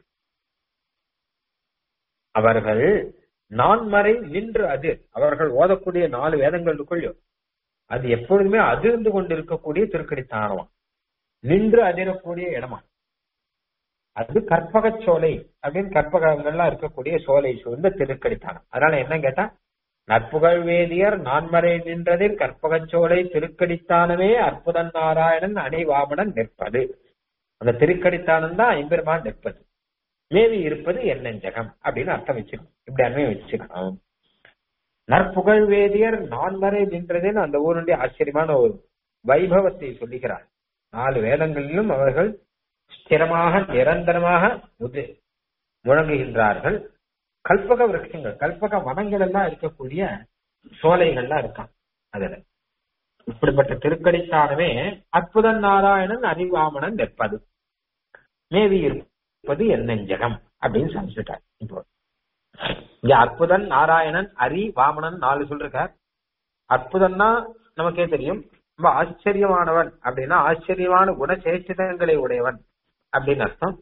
அவர்கள் நான்மறை நின்று அது அவர்கள் ஓதக்கூடிய நாலு வேதங்களுக்குள் அது எப்பொழுதுமே அதிர்ந்து கொண்டிருக்கக்கூடிய திருக்கடித்தானமா நின்று அதிரக்கூடிய இடமா அது கற்பகச் சோலை அப்படின்னு கற்பகங்கள்லாம் இருக்கக்கூடிய சோலை சூழ்ந்த திருக்கடித்தானம் அதனால என்ன கேட்டா நற்புகழ் வேதியர் நான்மறை நின்றதில் கற்பகச் சோலை திருக்கடித்தானமே அற்புதன் நாராயணன் அணிவாமணன் நிற்பது அந்த திருக்கடித்தானம் தான் எம்பெருமான் நிற்பது மேவி இருப்பது என் நெஞ்சகம் அப்படின்னு அர்த்தம் வச்சுக்கணும் இப்படி அண்மையை வச்சுக்கணும் நற்புகழ் வேதியர் நான்மறை நின்றதில் அந்த ஊருடைய ஆச்சரியமான ஒரு வைபவத்தை சொல்லுகிறார் நாலு வேதங்களிலும் அவர்கள் ஸ்திரமாக நிரந்தரமாக முது முழங்குகின்றார்கள் கல்பக விருட்சங்கள் கல்பக வனங்கள் எல்லாம் இருக்கக்கூடிய சோலைகள்லாம் இருக்கான் அதுல இப்படிப்பட்ட திருக்கடித்தானமே அற்புதன் நாராயணன் அறிவாமணன் நிற்பது மேவி இருப்பது என் நெஞ்சகம் அப்படின்னு சமைச்சிட்டார் இப்போ இங்க அற்புதன் நாராயணன் அரி வாமனன் நாலு சொல்றார் அற்புதம்னா நமக்கே தெரியும் ரொம்ப ஆச்சரியமானவன் அப்படின்னா ஆச்சரியமான குணசேஷிதங்களை உடையவன் அப்படின்னு அர்த்தம்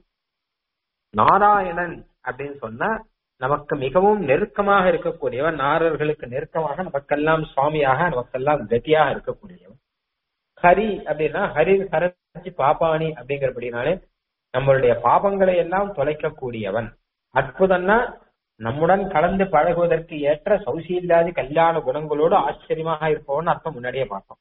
நாராயணன் அப்படின்னு சொன்னா நமக்கு மிகவும் நெருக்கமாக இருக்கக்கூடியவன் நாரர்களுக்கு நெருக்கமாக நமக்கெல்லாம் சுவாமியாக நமக்கெல்லாம் கதியாக இருக்கக்கூடியவன் ஹரி அப்படின்னா ஹரி ஹரஞ்சி பாப்பாணி அப்படிங்கிறபடினாலே நம்மளுடைய பாபங்களை எல்லாம் தொலைக்கக்கூடியவன் அற்புதம்னா நம்முடன் கலந்து பழகுவதற்கு ஏற்ற சௌசீல்யாதி கல்யாண குணங்களோடு ஆச்சரியமாக இருப்பவன் அர்த்தம் முன்னாடியே பார்த்தோம்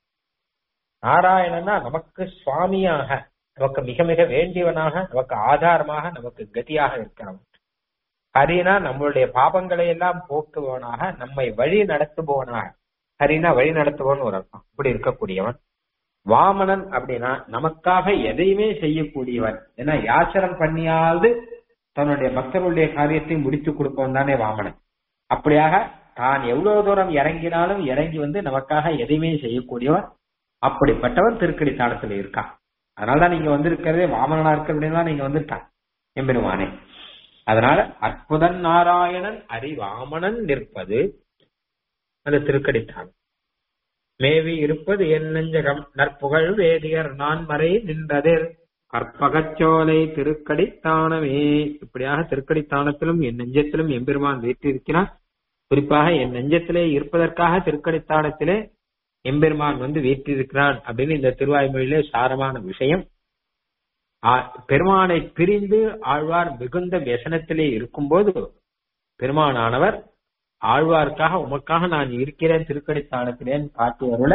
நாராயணனா நமக்கு சுவாமியாக நமக்கு மிக மிக வேண்டியவனாக நமக்கு ஆதாரமாக நமக்கு கதியாக இருக்கிறவன் ஹரினா நம்மளுடைய பாபங்களை எல்லாம் போக்குபவனாக நம்மை வழி நடத்துபவனாக ஹரினா வழி நடத்துபவன் ஒரு அர்த்தம் இப்படி இருக்கக்கூடியவன் வாமனன் அப்படின்னா நமக்காக எதையுமே செய்யக்கூடியவன் ஏன்னா யாச்சரம் பண்ணியாவது தன்னுடைய பக்தர்களுடைய காரியத்தை முடித்து கொடுப்பவன் தானே வாமனன் அப்படியாக தான் எவ்வளவு தூரம் இறங்கினாலும் இறங்கி வந்து நமக்காக எதையுமே செய்யக்கூடியவன் அப்படிப்பட்டவன் திருக்கடி தாளத்துல இருக்கான் அதனாலதான் நீங்க வந்திருக்கிறதே வாமனனா இருக்க அப்படின்னு நீங்க வந்துட்டான் எம்பெருமானே அதனால அற்புதன் நாராயணன் அறிவாமணன் நிற்பது அந்த திருக்கடித்தான் மேவி இருப்பது என் நெஞ்சகம் நற்புகழ் வேதியர் நான் மறை நின்றதில் கற்பகச்சோலை திருக்கடித்தானமே இப்படியாக திருக்கடித்தானத்திலும் என் நெஞ்சத்திலும் எம்பெருமான் வீற்றிருக்கிறான் குறிப்பாக என் நெஞ்சத்திலே இருப்பதற்காக திருக்கடித்தானத்திலே எம்பெருமான் வந்து வீற்றிருக்கிறான் அப்படின்னு இந்த திருவாய்மொழியிலே சாரமான விஷயம் ஆ- பெருமானை பிரிந்து ஆழ்வார் மிகுந்த व्यசனத்திலே இருக்கும்போது பெருமானானவர் ஆழ்வார்க்காக உமக்காக நான் இருக்கிறேன் திருக்கடித்தானத்திலேன்னு காட்டி அருள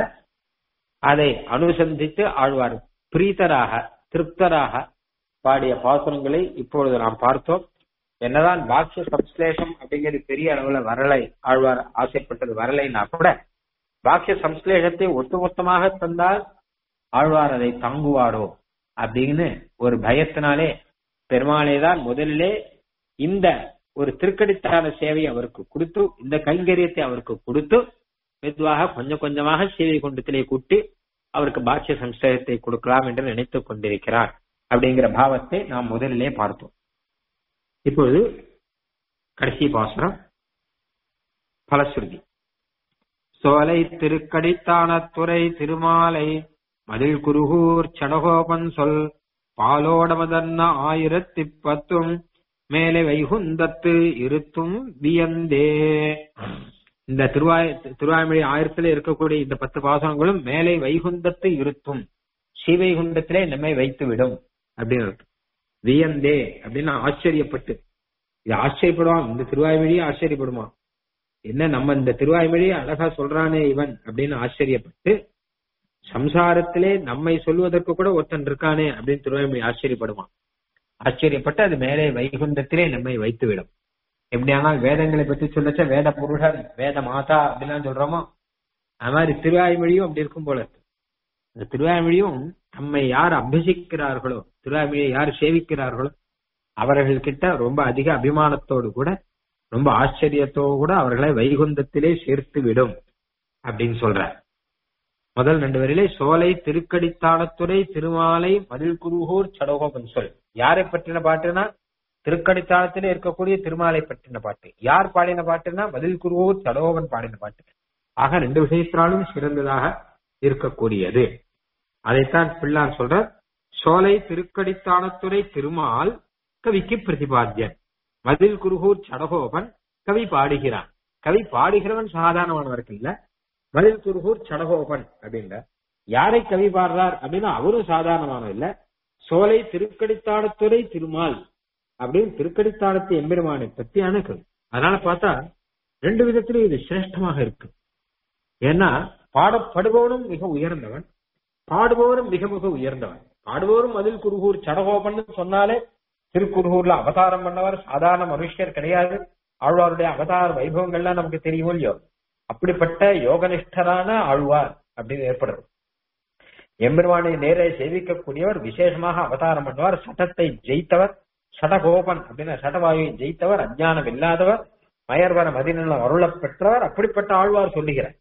அதை அனுசந்தித்து ஆழ்வார் பிரீத்தராக திருப்தராக பாடிய பாசுரங்களை இப்பொழுது நாம் பார்த்தோம் என்னதான் பாக்ய சம்ஸ்லேஷம் அப்படிங்கிறது பெரிய அளவுல வரலை ஆழ்வார் ஆசைப்பட்டது வரலைன்னா கூட பாக்ய சம்ஸ்லேஷத்தை ஒட்டுமொத்தமாக தந்தால் ஆழ்வார் அதை தாங்குவாரோ அப்படின்னு ஒரு பயத்தினாலே பெருமாளே தான் முதலிலே இந்த ஒரு திருக்கடித்தான சேவை அவருக்கு கொடுத்து இந்த கைங்கரியத்தை அவருக்கு கொடுத்து மெதுவாக கொஞ்சம் கொஞ்சமாக சேவை குண்டத்திலே கூட்டி அவருக்கு பாக்கிய சம்ஸ்தேகத்தை கொடுக்கலாம் என்று நினைத்துக் கொண்டிருக்கிறார் அப்படிங்கிற பாவத்தை நாம் முதலிலே பார்த்தோம் இப்பொழுது கடைசி பாசுரம் பலஸ்ருதி சோலை திருக்கடித்தான துறை திருமாலை மதில் குருகூர் சடகோபன் சொல் பாலோடமதன்ன ஆயிரத்தி பத்தும் மேலே வைகுந்தத்து இருத்தும் வியந்தே இந்த திருவாய் திருவாய்மொழி ஆயிரத்துல இருக்கக்கூடிய இந்த பத்து பாசனங்களும் மேலே வைகுந்தத்து இருத்தும் ஸ்ரீவைகுண்டத்திலே நம்மை வைத்து விடும் அப்படின்னு அர்த்தம். வியந்தே அப்படின்னு ஆச்சரியப்பட்டு இது ஆச்சரியப்படுவான் இந்த திருவாய்மொழியே ஆச்சரியப்படுமா என்ன நம்ம இந்த திருவாய்மொழியை அழகா சொல்றானே இவன் அப்படின்னு ஆச்சரியப்பட்டு சம்சாரத்திலே நம்மை சொல்வதற்கு கூட ஒருத்தன் இருக்கானே அப்படின்னு திருவாய்மொழி ஆச்சரியப்படுவான் ஆச்சரியப்பட்டு அது மேலே வைகுந்தத்திலே நம்மை வைத்துவிடும் எப்படியானால் வேதங்களை பத்தி சொல்லச்ச வேத புருஷன் வேத மாதா அப்படிலாம் சொல்றோமோ அது மாதிரி திருவாய்மொழியும் அப்படி இருக்கும் போல இருக்கு இந்த திருவாய்மொழியும் நம்மை யார் அபியசிக்கிறார்களோ திருவாய்மொழியை யார் சேவிக்கிறார்களோ அவர்கள் கிட்ட ரொம்ப அதிக அபிமானத்தோடு கூட ரொம்ப ஆச்சரியத்தோடு கூட அவர்களை வைகுந்தத்திலே சேர்த்து விடும் அப்படின்னு சொல்ற முதல் ரெண்டு வரையிலே சோலை திருக்கடித்தாளத்துறை திருமாலை மதில் குருகூர் சடகோபன் சொல் யாரை பற்றின பாட்டுனா திருக்கடித்தாளத்திலே இருக்கக்கூடிய திருமாலை பற்றின பாட்டு யார் பாடின பாட்டுனா மதில் குருகூர் சடகோபன் பாடின பாட்டு ஆக ரெண்டு விஷயத்தினாலும் சிறந்ததாக இருக்கக்கூடியது அதைத்தான் பிள்ளான் சொல்ற சோலை திருக்கடித்தாளத்துறை திருமால் கவிக்கு பிரதிபாத்தியன் மதில் குருகூர் சடகோபன் கவி பாடுகிறான் கவி பாடுகிறவன் சாதாரணமானவர்கள் இல்ல மதில் குருகூர் சடகோபன் அப்படின்ற யாரை கவி பாடுறார் அப்படின்னா அவரும் சாதாரணமானவர் இல்ல சோலை திருக்கடித்தாளத்துறை திருமால் அப்படின்னு திருக்கடித்தாளத்து எம்பெருமானை பத்தியான கவி அதனால பார்த்தா ரெண்டு விதத்திலும் இது சிரேஷ்டமாக இருக்கு ஏன்னா பாடப்படுபவனும் மிக உயர்ந்தவன் பாடுபவரும் மிக மிக உயர்ந்தவன் பாடுபவரும் மதில் குருகூர் சடகோபன் சொன்னாலே திருக்குருகூர்ல அவதாரம் பண்ணவர் சாதாரண மனுஷர் கிடையாது ஆழ்வாருடைய அவதார வைபவங்கள்லாம் நமக்கு தெரியும் இல்லையோ அப்படிப்பட்ட யோகனிஷ்டரான ஆழ்வார் அப்படின்னு ஏற்படுறது எம்பெருமானை நேரே சேவிக்கக்கூடியவர் விசேஷமாக அவதாரம் பண்ணுவார் சட்டத்தை ஜெயித்தவர் சடகோபன் அப்படின்னா சடவாயுவை ஜெயித்தவர் அஜ்ஞானம் இல்லாதவர் மயர்வர மதிநலம் அருளப் பெற்றவர் அப்படிப்பட்ட ஆழ்வார் சொல்லுகிறார்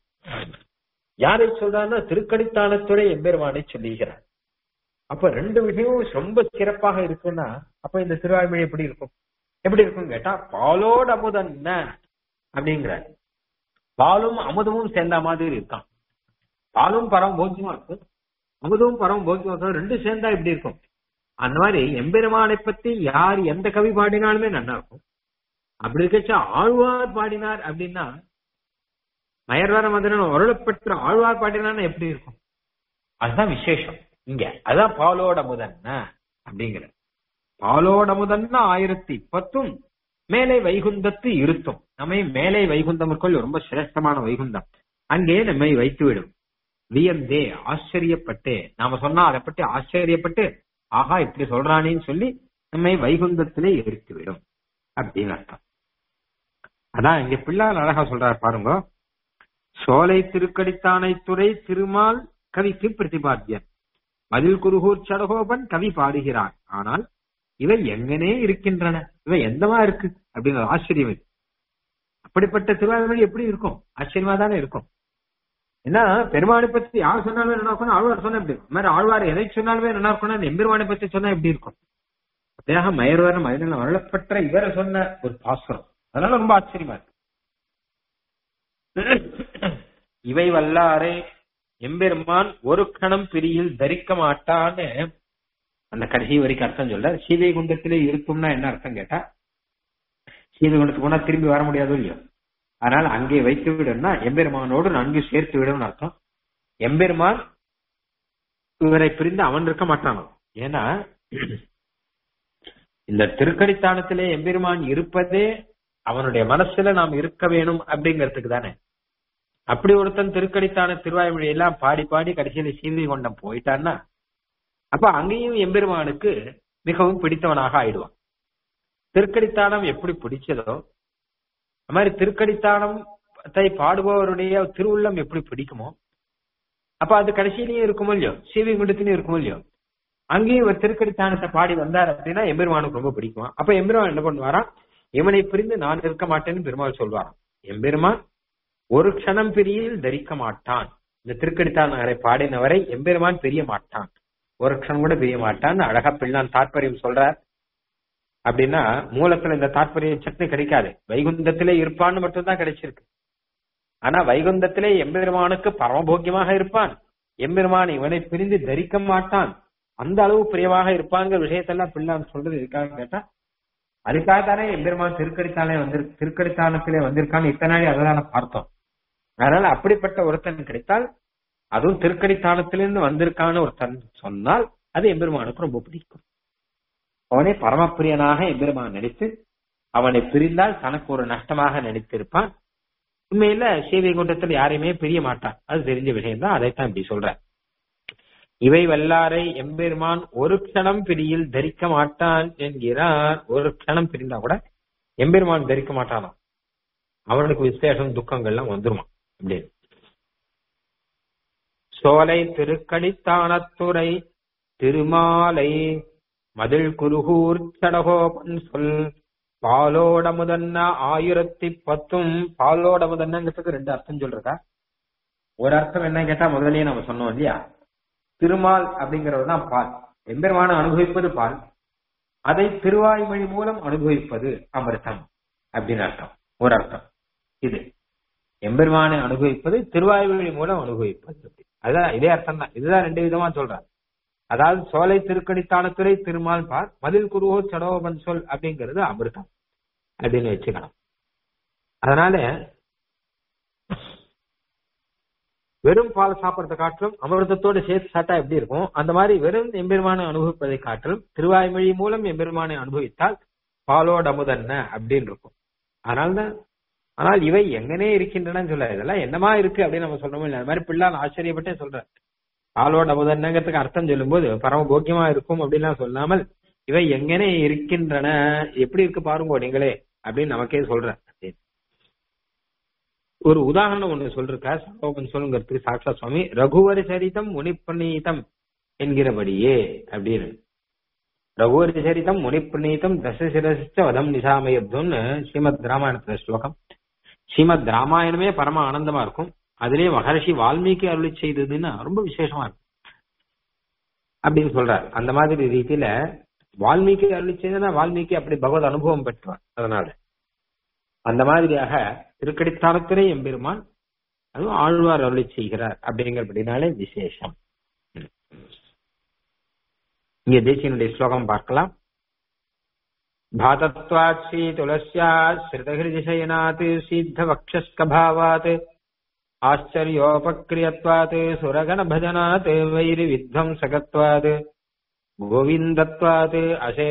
யாரை சொல்றாருன்னா திருக்கடித்தானத்துறை எம்பெருமானை சொல்லுகிறார் அப்ப ரெண்டு விஷயமும் ரொம்ப சிறப்பாக இருக்குன்னா அப்ப இந்த திருவாய்மொழி எப்படி இருக்கும் எப்படி இருக்கும் கேட்டா பாலோடு அமுதன் அப்படிங்கிற பாலும் அமுதமும் சேர்ந்த மாதிரி இருக்கான் பாலும் பரம் போக்கியமா இருக்கும் அமுதமும் பரம் போக்கியமா இருக்கும் ரெண்டும் சேர்ந்தா எப்படி இருக்கும் அந்த மாதிரி எம்பெருமானை பத்தி யார் எந்த கவி பாடினாலுமே நல்லா இருக்கும் அப்படி இருக்கச்சா ஆழ்வார் பாடினார் அப்படின்னா மயர்வர மதுரன் அருளப்பெற்ற ஆழ்வார் பாடினார்னா எப்படி இருக்கும் அதுதான் விசேஷம் இங்க அதான் பாலோட முதன் அப்படிங்கிற பாலோட முதன்னா ஆயிரத்தி பத்தும் மேலே வைகுந்தத்து இருத்தும் நம்மை மேலே வைகுந்தம் இருக்கொள் ரொம்ப சிரேஷ்டமான வைகுந்தம் அங்கே நம்மை வைத்துவிடும் வியந்தே ஆச்சரியப்பட்டு நாம சொன்னா அதை பற்றி ஆச்சரியப்பட்டு ஆஹா இப்படி சொல்றானேன்னு சொல்லி நம்மை வைகுந்தத்திலே இருத்துவிடும் அப்படின்னு அர்த்தம் அதான் இங்க பிள்ளால் அழகா சொல்றாரு பாருங்க சோலை திருக்கடித்தானை துறை திருமால் கவிக்கு பிரதிபாத்தியன் மதில் குருகூர் சடகோபன் கவி பாடுகிறான் ஆனால் இவை எங்கனே இருக்கின்றன இவை எந்தமா இருக்கு அப்படின்னு ஆச்சரியம் இது அப்படிப்பட்ட திருவாரூர் எப்படி இருக்கும் ஆச்சரியமா தானே இருக்கும் ஏன்னா பெருமானை பத்தி யார் சொன்னாலுமே நல்லா இருக்கும் ஆழ்வார் சொன்னா எப்படி இருக்கும் மாதிரி ஆழ்வார் எதை சொன்னாலுமே நல்லா இருக்கும் எம்பெருமானை பத்தி சொன்னா எப்படி இருக்கும் அப்படியாக மயர்வரம் மயிலில் வளப்பட்ட இவரை சொன்ன ஒரு பாசுரம் அதனால ரொம்ப ஆச்சரியமா இருக்கு இவை வல்லாரே எம்பெருமான் ஒரு கணம் பிரியில் தரிக்க மாட்டான்னு அந்த கடைசி வரைக்கும் அர்த்தம் சொல்ல சீதைகுண்டத்திலே இருக்கும்னா என்ன அர்த்தம் கேட்டா சீதைகுண்டத்துக்கு போனா திரும்பி வர முடியாது இல்லையோ அதனால அங்கே வைத்து விடும்னா எம்பெருமானோடு நன்கு சேர்த்து விடும் அர்த்தம் எம்பெருமான் இவரை பிரிந்து அவன் இருக்க மாட்டானோ ஏன்னா இந்த திருக்கடித்தானத்திலே எம்பெருமான் இருப்பதே அவனுடைய மனசுல நாம் இருக்க வேணும் அப்படிங்கிறதுக்கு தானே அப்படி ஒருத்தன் திருக்கடித்தான திருவாய்மொழி எல்லாம் பாடி பாடி கடைசியில சீதை கொண்டம் போயிட்டான்னா அப்ப அங்கேயும் எம்பெருமானுக்கு மிகவும் பிடித்தவனாக ஆயிடுவான் திருக்கடித்தானம் எப்படி பிடிச்சதோ அது மாதிரி திருக்கடித்தானத்தை பாடுபவருடைய திருவுள்ளம் எப்படி பிடிக்குமோ அப்ப அது கடைசியிலையும் இருக்குமோ இல்லையோ சீவிகுண்டத்திலையும் இருக்குமோ இல்லையோ அங்கேயும் ஒரு திருக்கடித்தானத்தை பாடி வந்தார் அப்படின்னா எம்பெருமானுக்கு ரொம்ப பிடிக்குமா அப்ப எம்பெருமான் என்ன பண்ணுவாராம் இவனை பிரிந்து நான் இருக்க மாட்டேன்னு பெருமாள் சொல்வாராம் எம்பெருமான் ஒரு க்ஷணம் பிரியில் தரிக்க மாட்டான் இந்த திருக்கடித்தான் நகரை பாடினவரை எம்பெருமான் பிரிய மாட்டான் ஒரு க்ஷணம் கூட பிரிய மாட்டான் அழகா பிள்ளான் தாற்பயம் சொல்றார் அப்படின்னா மூலத்துல இந்த தாற்பயம் சட்னி கிடைக்காது வைகுந்தத்திலே இருப்பான்னு மட்டும்தான் கிடைச்சிருக்கு ஆனா வைகுந்தத்திலே எம்பெருமானுக்கு பரமபோக்கியமாக இருப்பான் எம்பெருமான் இவனை பிரிந்து தரிக்க மாட்டான் அந்த அளவு பிரியமாக இருப்பாங்கிற விஷயத்தெல்லாம் பிள்ளான் சொல்றது இருக்கான்னு கேட்டா அதுக்காக தானே எம்பெருமான் திருக்கடித்தானே வந்து திருக்கடித்தானத்திலே வந்திருக்கான்னு இத்தனை நாளை அதனால பார்த்தோம் அதனால அப்படிப்பட்ட ஒருத்தன் கிடைத்தால் அதுவும் திருக்கடித்தானத்திலிருந்து வந்திருக்கான்னு ஒருத்தன் சொன்னால் அது எம்பெருமானுக்கு ரொம்ப பிடிக்கும் அவனே பரமப்பிரியனாக எம்பெருமான் நினைத்து அவனை பிரிந்தால் தனக்கு ஒரு நஷ்டமாக நினைத்திருப்பான் உண்மையில சேவை கூட்டத்தில் யாரையுமே பிரிய மாட்டான் அது தெரிஞ்ச விஷயம் தான் அதைத்தான் இப்படி சொல்ற இவை வல்லாரை எம்பெருமான் ஒரு க்ஷணம் பிரியில் தரிக்க மாட்டான் என்கிறார் ஒரு க்ஷணம் பிரிந்தா கூட எம்பெருமான் தரிக்க மாட்டானாம் அவனுக்கு விசேஷம் துக்கங்கள்லாம் வந்துருமா அப்படின்னு சோலை திருக்கடித்தானத்துறை திருமாலை மதில் குருகூர் சடகோபன் சொல் பாலோட முதன்ன ஆயிரத்தி பத்தும் பாலோட முதன்னங்கிறதுக்கு ரெண்டு அர்த்தம் சொல்றதா ஒரு அர்த்தம் என்ன கேட்டா முதல்லயே நம்ம சொன்னோம் இல்லையா திருமால் அப்படிங்கிறது தான் பால் எம்பெருமான அனுபவிப்பது பால் அதை திருவாய்மொழி மூலம் அனுபவிப்பது அமிர்தம் அப்படின்னு அர்த்தம் ஒரு அர்த்தம் இது எம்பெருமானை அனுபவிப்பது திருவாய்மொழி மூலம் அனுபவிப்பது அதுதான் இதே அர்த்தம் தான் இதுதான் ரெண்டு விதமா சொல்றாங்க அதாவது சோலை திருக்கடித்தானத்துறை திருமால் பார் மதில் குருவோ சடோபன் சொல் அப்படிங்கிறது அமிர்தம் அப்படின்னு வச்சுக்கலாம் அதனால வெறும் பால் சாப்பிடறத காட்டிலும் அமிர்தத்தோட சேர்த்து சாப்பிட்டா எப்படி இருக்கும் அந்த மாதிரி வெறும் எம்பெருமானை அனுபவிப்பதை காட்டிலும் திருவாய்மொழி மூலம் எம்பெருமானை அனுபவித்தால் பாலோட அமுதன்ன அப்படின்னு இருக்கும் அதனால்தான் ஆனால் இவை எங்கனே இருக்கின்றன சொல்ல இதெல்லாம் என்னமா இருக்கு அப்படின்னு நம்ம சொல்றோம் இல்லை அது மாதிரி பிள்ளான் ஆச்சரியப்பட்டே சொல்ற பாலோட அமுதன்னங்கிறதுக்கு அர்த்தம் சொல்லும்போது பரம போக்கியமா இருக்கும் அப்படின்லாம் சொல்லாமல் இவை எங்கனே இருக்கின்றன எப்படி இருக்கு பாருங்க நீங்களே அப்படின்னு நமக்கே சொல்ற ஒரு உதாரணம் ஒண்ணு சொல்றா சரோபன் சொல்லுங்கிறதுக்கு சாக்ஷா சுவாமி ரகுவரி சரிதம் முனிப்பணீதம் என்கிறபடியே அப்படின்னு ரகுவரி சரிதம் முனிப்பணீதம் தசசிரசிச்ச வதம் நிசாமயப்துன்னு ஸ்ரீமத் ராமாயணத்துல ஸ்லோகம் ஸ்ரீமத் ராமாயணமே பரம ஆனந்தமா இருக்கும் அதுலயே மகர்ஷி வால்மீகி அருளி செய்ததுன்னு ரொம்ப விசேஷமா இருக்கும் அப்படின்னு சொல்றார் அந்த மாதிரி ரீதியில வால்மீகி அருளி செய்தனா வால்மீகி அப்படி பகவத் அனுபவம் பெற்றார் அதனால அந்த மாதிரியாக திருக்கடித்தானத்திலே எம்பெருமான் அதுவும் ஆழ்வார் அருளி செய்கிறார் அப்படிங்கிறபடினாலே விசேஷம் இங்க தேசியனுடைய ஸ்லோகம் பார்க்கலாம் भातत्वात् श्रीतुलस्यात् श्रितहृदिशयनात् सिद्धवक्षस्कभावात् आश्चर्योपक्रियत्वात् सुरगणभजनात् वैरिविध्वंसकत्वात् गोविन्दत्वात्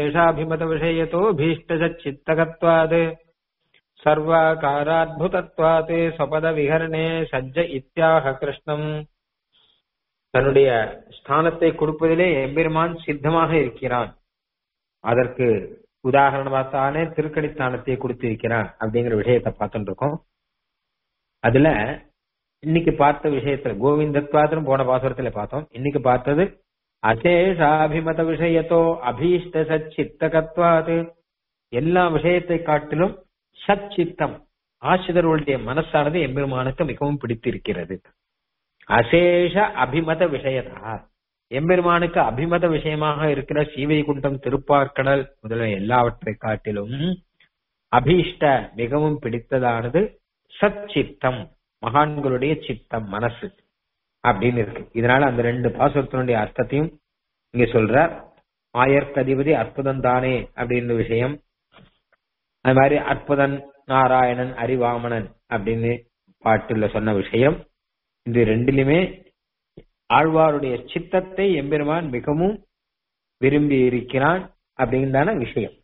अशेषाभिमतविषयतोभीष्टचित्तकत्वात् சர்வாகாராத்புதத்வாத் சொபத விஹரணே சஜ்ஜ இத்தியாக கிருஷ்ணம் தன்னுடைய ஸ்தானத்தை கொடுப்பதிலே எம்பெருமான் சித்தமாக இருக்கிறான் அதற்கு உதாரணமாத்தானே திருக்கடித்தானத்தை கொடுத்திருக்கிறான் அப்படிங்கிற விஷயத்தை பார்த்துட்டு இருக்கோம் அதுல இன்னைக்கு பார்த்த விஷயத்துல கோவிந்தத்வாத்திரம் போன பாசுரத்துல பார்த்தோம் இன்னைக்கு பார்த்தது அசேஷாபிமத விஷயத்தோ அபீஷ்ட சச்சித்தகத்வாது எல்லா விஷயத்தை காட்டிலும் சச்சித்தம் ஆசிரியர்களுடைய மனசானது எம்பெருமானுக்கு மிகவும் பிடித்திருக்கிறது அசேஷ அபிமத விஷயத்தா எம்பெருமானுக்கு அபிமத விஷயமாக இருக்கிற சீவைகுண்டம் திருப்பார்க்கடல் முதலிய எல்லாவற்றை காட்டிலும் அபீஷ்ட மிகவும் பிடித்ததானது சச்சித்தம் மகான்களுடைய சித்தம் மனசு அப்படின்னு இருக்கு இதனால அந்த ரெண்டு பாசுரத்தினுடைய அர்த்தத்தையும் இங்க சொல்ற ஆயர்கதிபதி அற்புதம் தானே அப்படின்ற விஷயம் அது மாதிரி அற்புதன் நாராயணன் அரிவாமணன் அப்படின்னு பாட்டுல சொன்ன விஷயம் இது ரெண்டிலுமே ஆழ்வாருடைய சித்தத்தை எம்பெருமான் மிகவும் விரும்பி இருக்கிறான் அப்படின்றான விஷயம்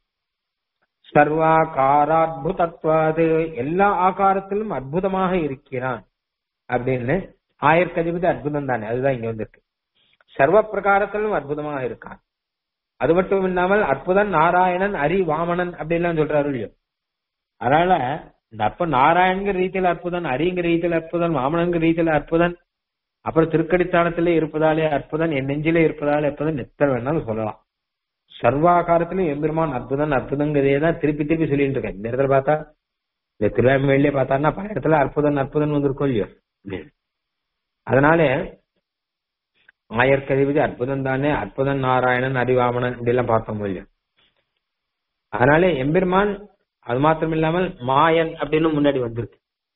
சர்வாகாராத்புதத்வாது எல்லா ஆகாரத்திலும் அற்புதமாக இருக்கிறான் அப்படின்னு ஆயர்கதிபதி அற்புதம் தானே அதுதான் இங்க வந்திருக்கு சர்வ பிரகாரத்திலும் அற்புதமாக இருக்கான் அது மட்டும் இல்லாமல் அற்புதன் நாராயணன் அரி வாமனன் அப்படின்லாம் சொல்றாரு இல்லையோ அதனால இந்த அப்ப நாராயணங்கிற ரீதியில அற்புதன் அரிங்கிற ரீதியில அற்புதன் வாமனங்கிற ரீதியில அற்புதன் அப்புறம் திருக்கடித்தானத்திலே இருப்பதாலே அற்புதன் என் நெஞ்சிலே இருப்பதாலே அற்புதன் எத்தனை வேணாலும் சொல்லலாம் சர்வாகாரத்திலும் எம்பெருமான் அற்புதன் அற்புதங்கிறதே தான் திருப்பி திருப்பி சொல்லிட்டு இருக்கேன் இந்த இடத்துல பார்த்தா இந்த திருவாய்மொழியிலே பார்த்தாருன்னா பல இடத்துல அற்புதன் அற்புதன் வந்திருக்கும் இல்லையோ அதனால ஆயர்கதிபதி அற்புதம் தானே அற்புதன் நாராயணன் அறிவாமணன் இப்படிலாம் பார்த்தோம் இல்லையோ அதனால எம்பெருமான் அது மாத்திரம் இல்லாமல் மாயன் அப்படின்னு முன்னாடி வந்திருக்கு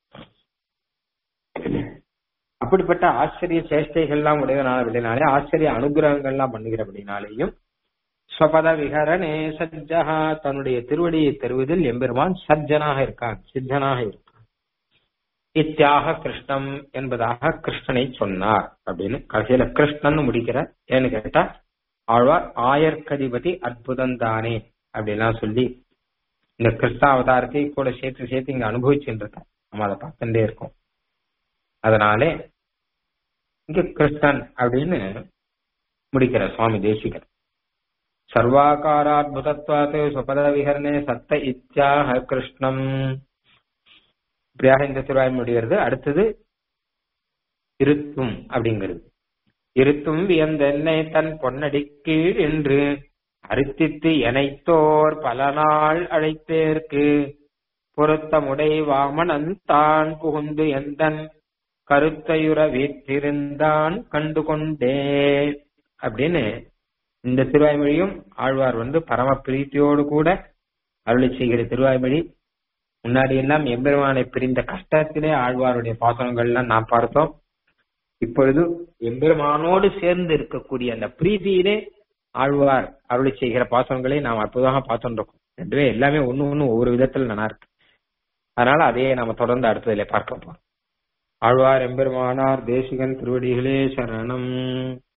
அப்படிப்பட்ட ஆச்சரிய சேஷ்டைகள்லாம் உடையவனால அப்படின்னாலே ஆச்சரிய அனுகிரகங்கள்லாம் பண்ணுகிறபடினாலேயும் ஸ்வபத விஹரணே சஜ்ஜகா தன்னுடைய திருவடியை தருவதில் எம்பெருமான் சஜ்ஜனாக இருக்கான் சித்தனாக இருக்கான் இத்தியாக கிருஷ்ணம் என்பதாக கிருஷ்ணனை சொன்னார் அப்படின்னு கடைசியில கிருஷ்ணன் முடிக்கிறார் ஏன்னு கேட்டா ஆழ்வார் ஆயர்கதிபதி அற்புதம் தானே அப்படின்லாம் சொல்லி இந்த கிருஷ்ண அவதாரத்தை கூட சேர்த்து சேர்த்து இங்க அனுபவிச்சுட்டு இருக்கோம் நம்ம அதை பார்த்துட்டே இருக்கோம் அதனாலே இங்க கிருஷ்ணன் அப்படின்னு முடிக்கிற சுவாமி தேசிகர் சர்வாகாராத்புதத்வாத் சுபத விஹரணே சத்த இத்தியாக கிருஷ்ணம் இப்படியாக இந்த திருவாய் முடிகிறது அடுத்தது இருத்தும் அப்படிங்கிறது இருத்தும் வியந்தென்னை தன் பொன்னடி கீழ் என்று அரித்தித்து எனைத்தோர் பல நாள் அழைத்தேற்கு பொருத்தமுடை வாமனன் தான் புகுந்து எந்தன் கருத்தையுற வீற்றிருந்தான் கண்டு கொண்டே அப்படின்னு இந்த திருவாய்மொழியும் ஆழ்வார் வந்து பரம பிரீத்தியோடு கூட அருளி செய்கிற திருவாய்மொழி முன்னாடி எல்லாம் எம்பெருமானை பிரிந்த கஷ்டத்திலே ஆழ்வாருடைய பாசனங்கள்லாம் நாம் பார்த்தோம் இப்பொழுது எம்பெருமானோடு சேர்ந்து இருக்கக்கூடிய அந்த பிரீதியிலே ஆழ்வார் அருளி செய்கிற பாசனங்களை நாம் அற்புதமாக பார்த்துட்டு இருக்கோம் ரெண்டுமே எல்லாமே ஒண்ணு ஒண்ணு ஒவ்வொரு விதத்துல நல்லா இருக்கு அதனால அதையே நாம தொடர்ந்து அடுத்ததுல பார்க்க போறோம் ஆழ்வார் எம்பெருமானார் தேசிகன் திருவடிகளே சரணம்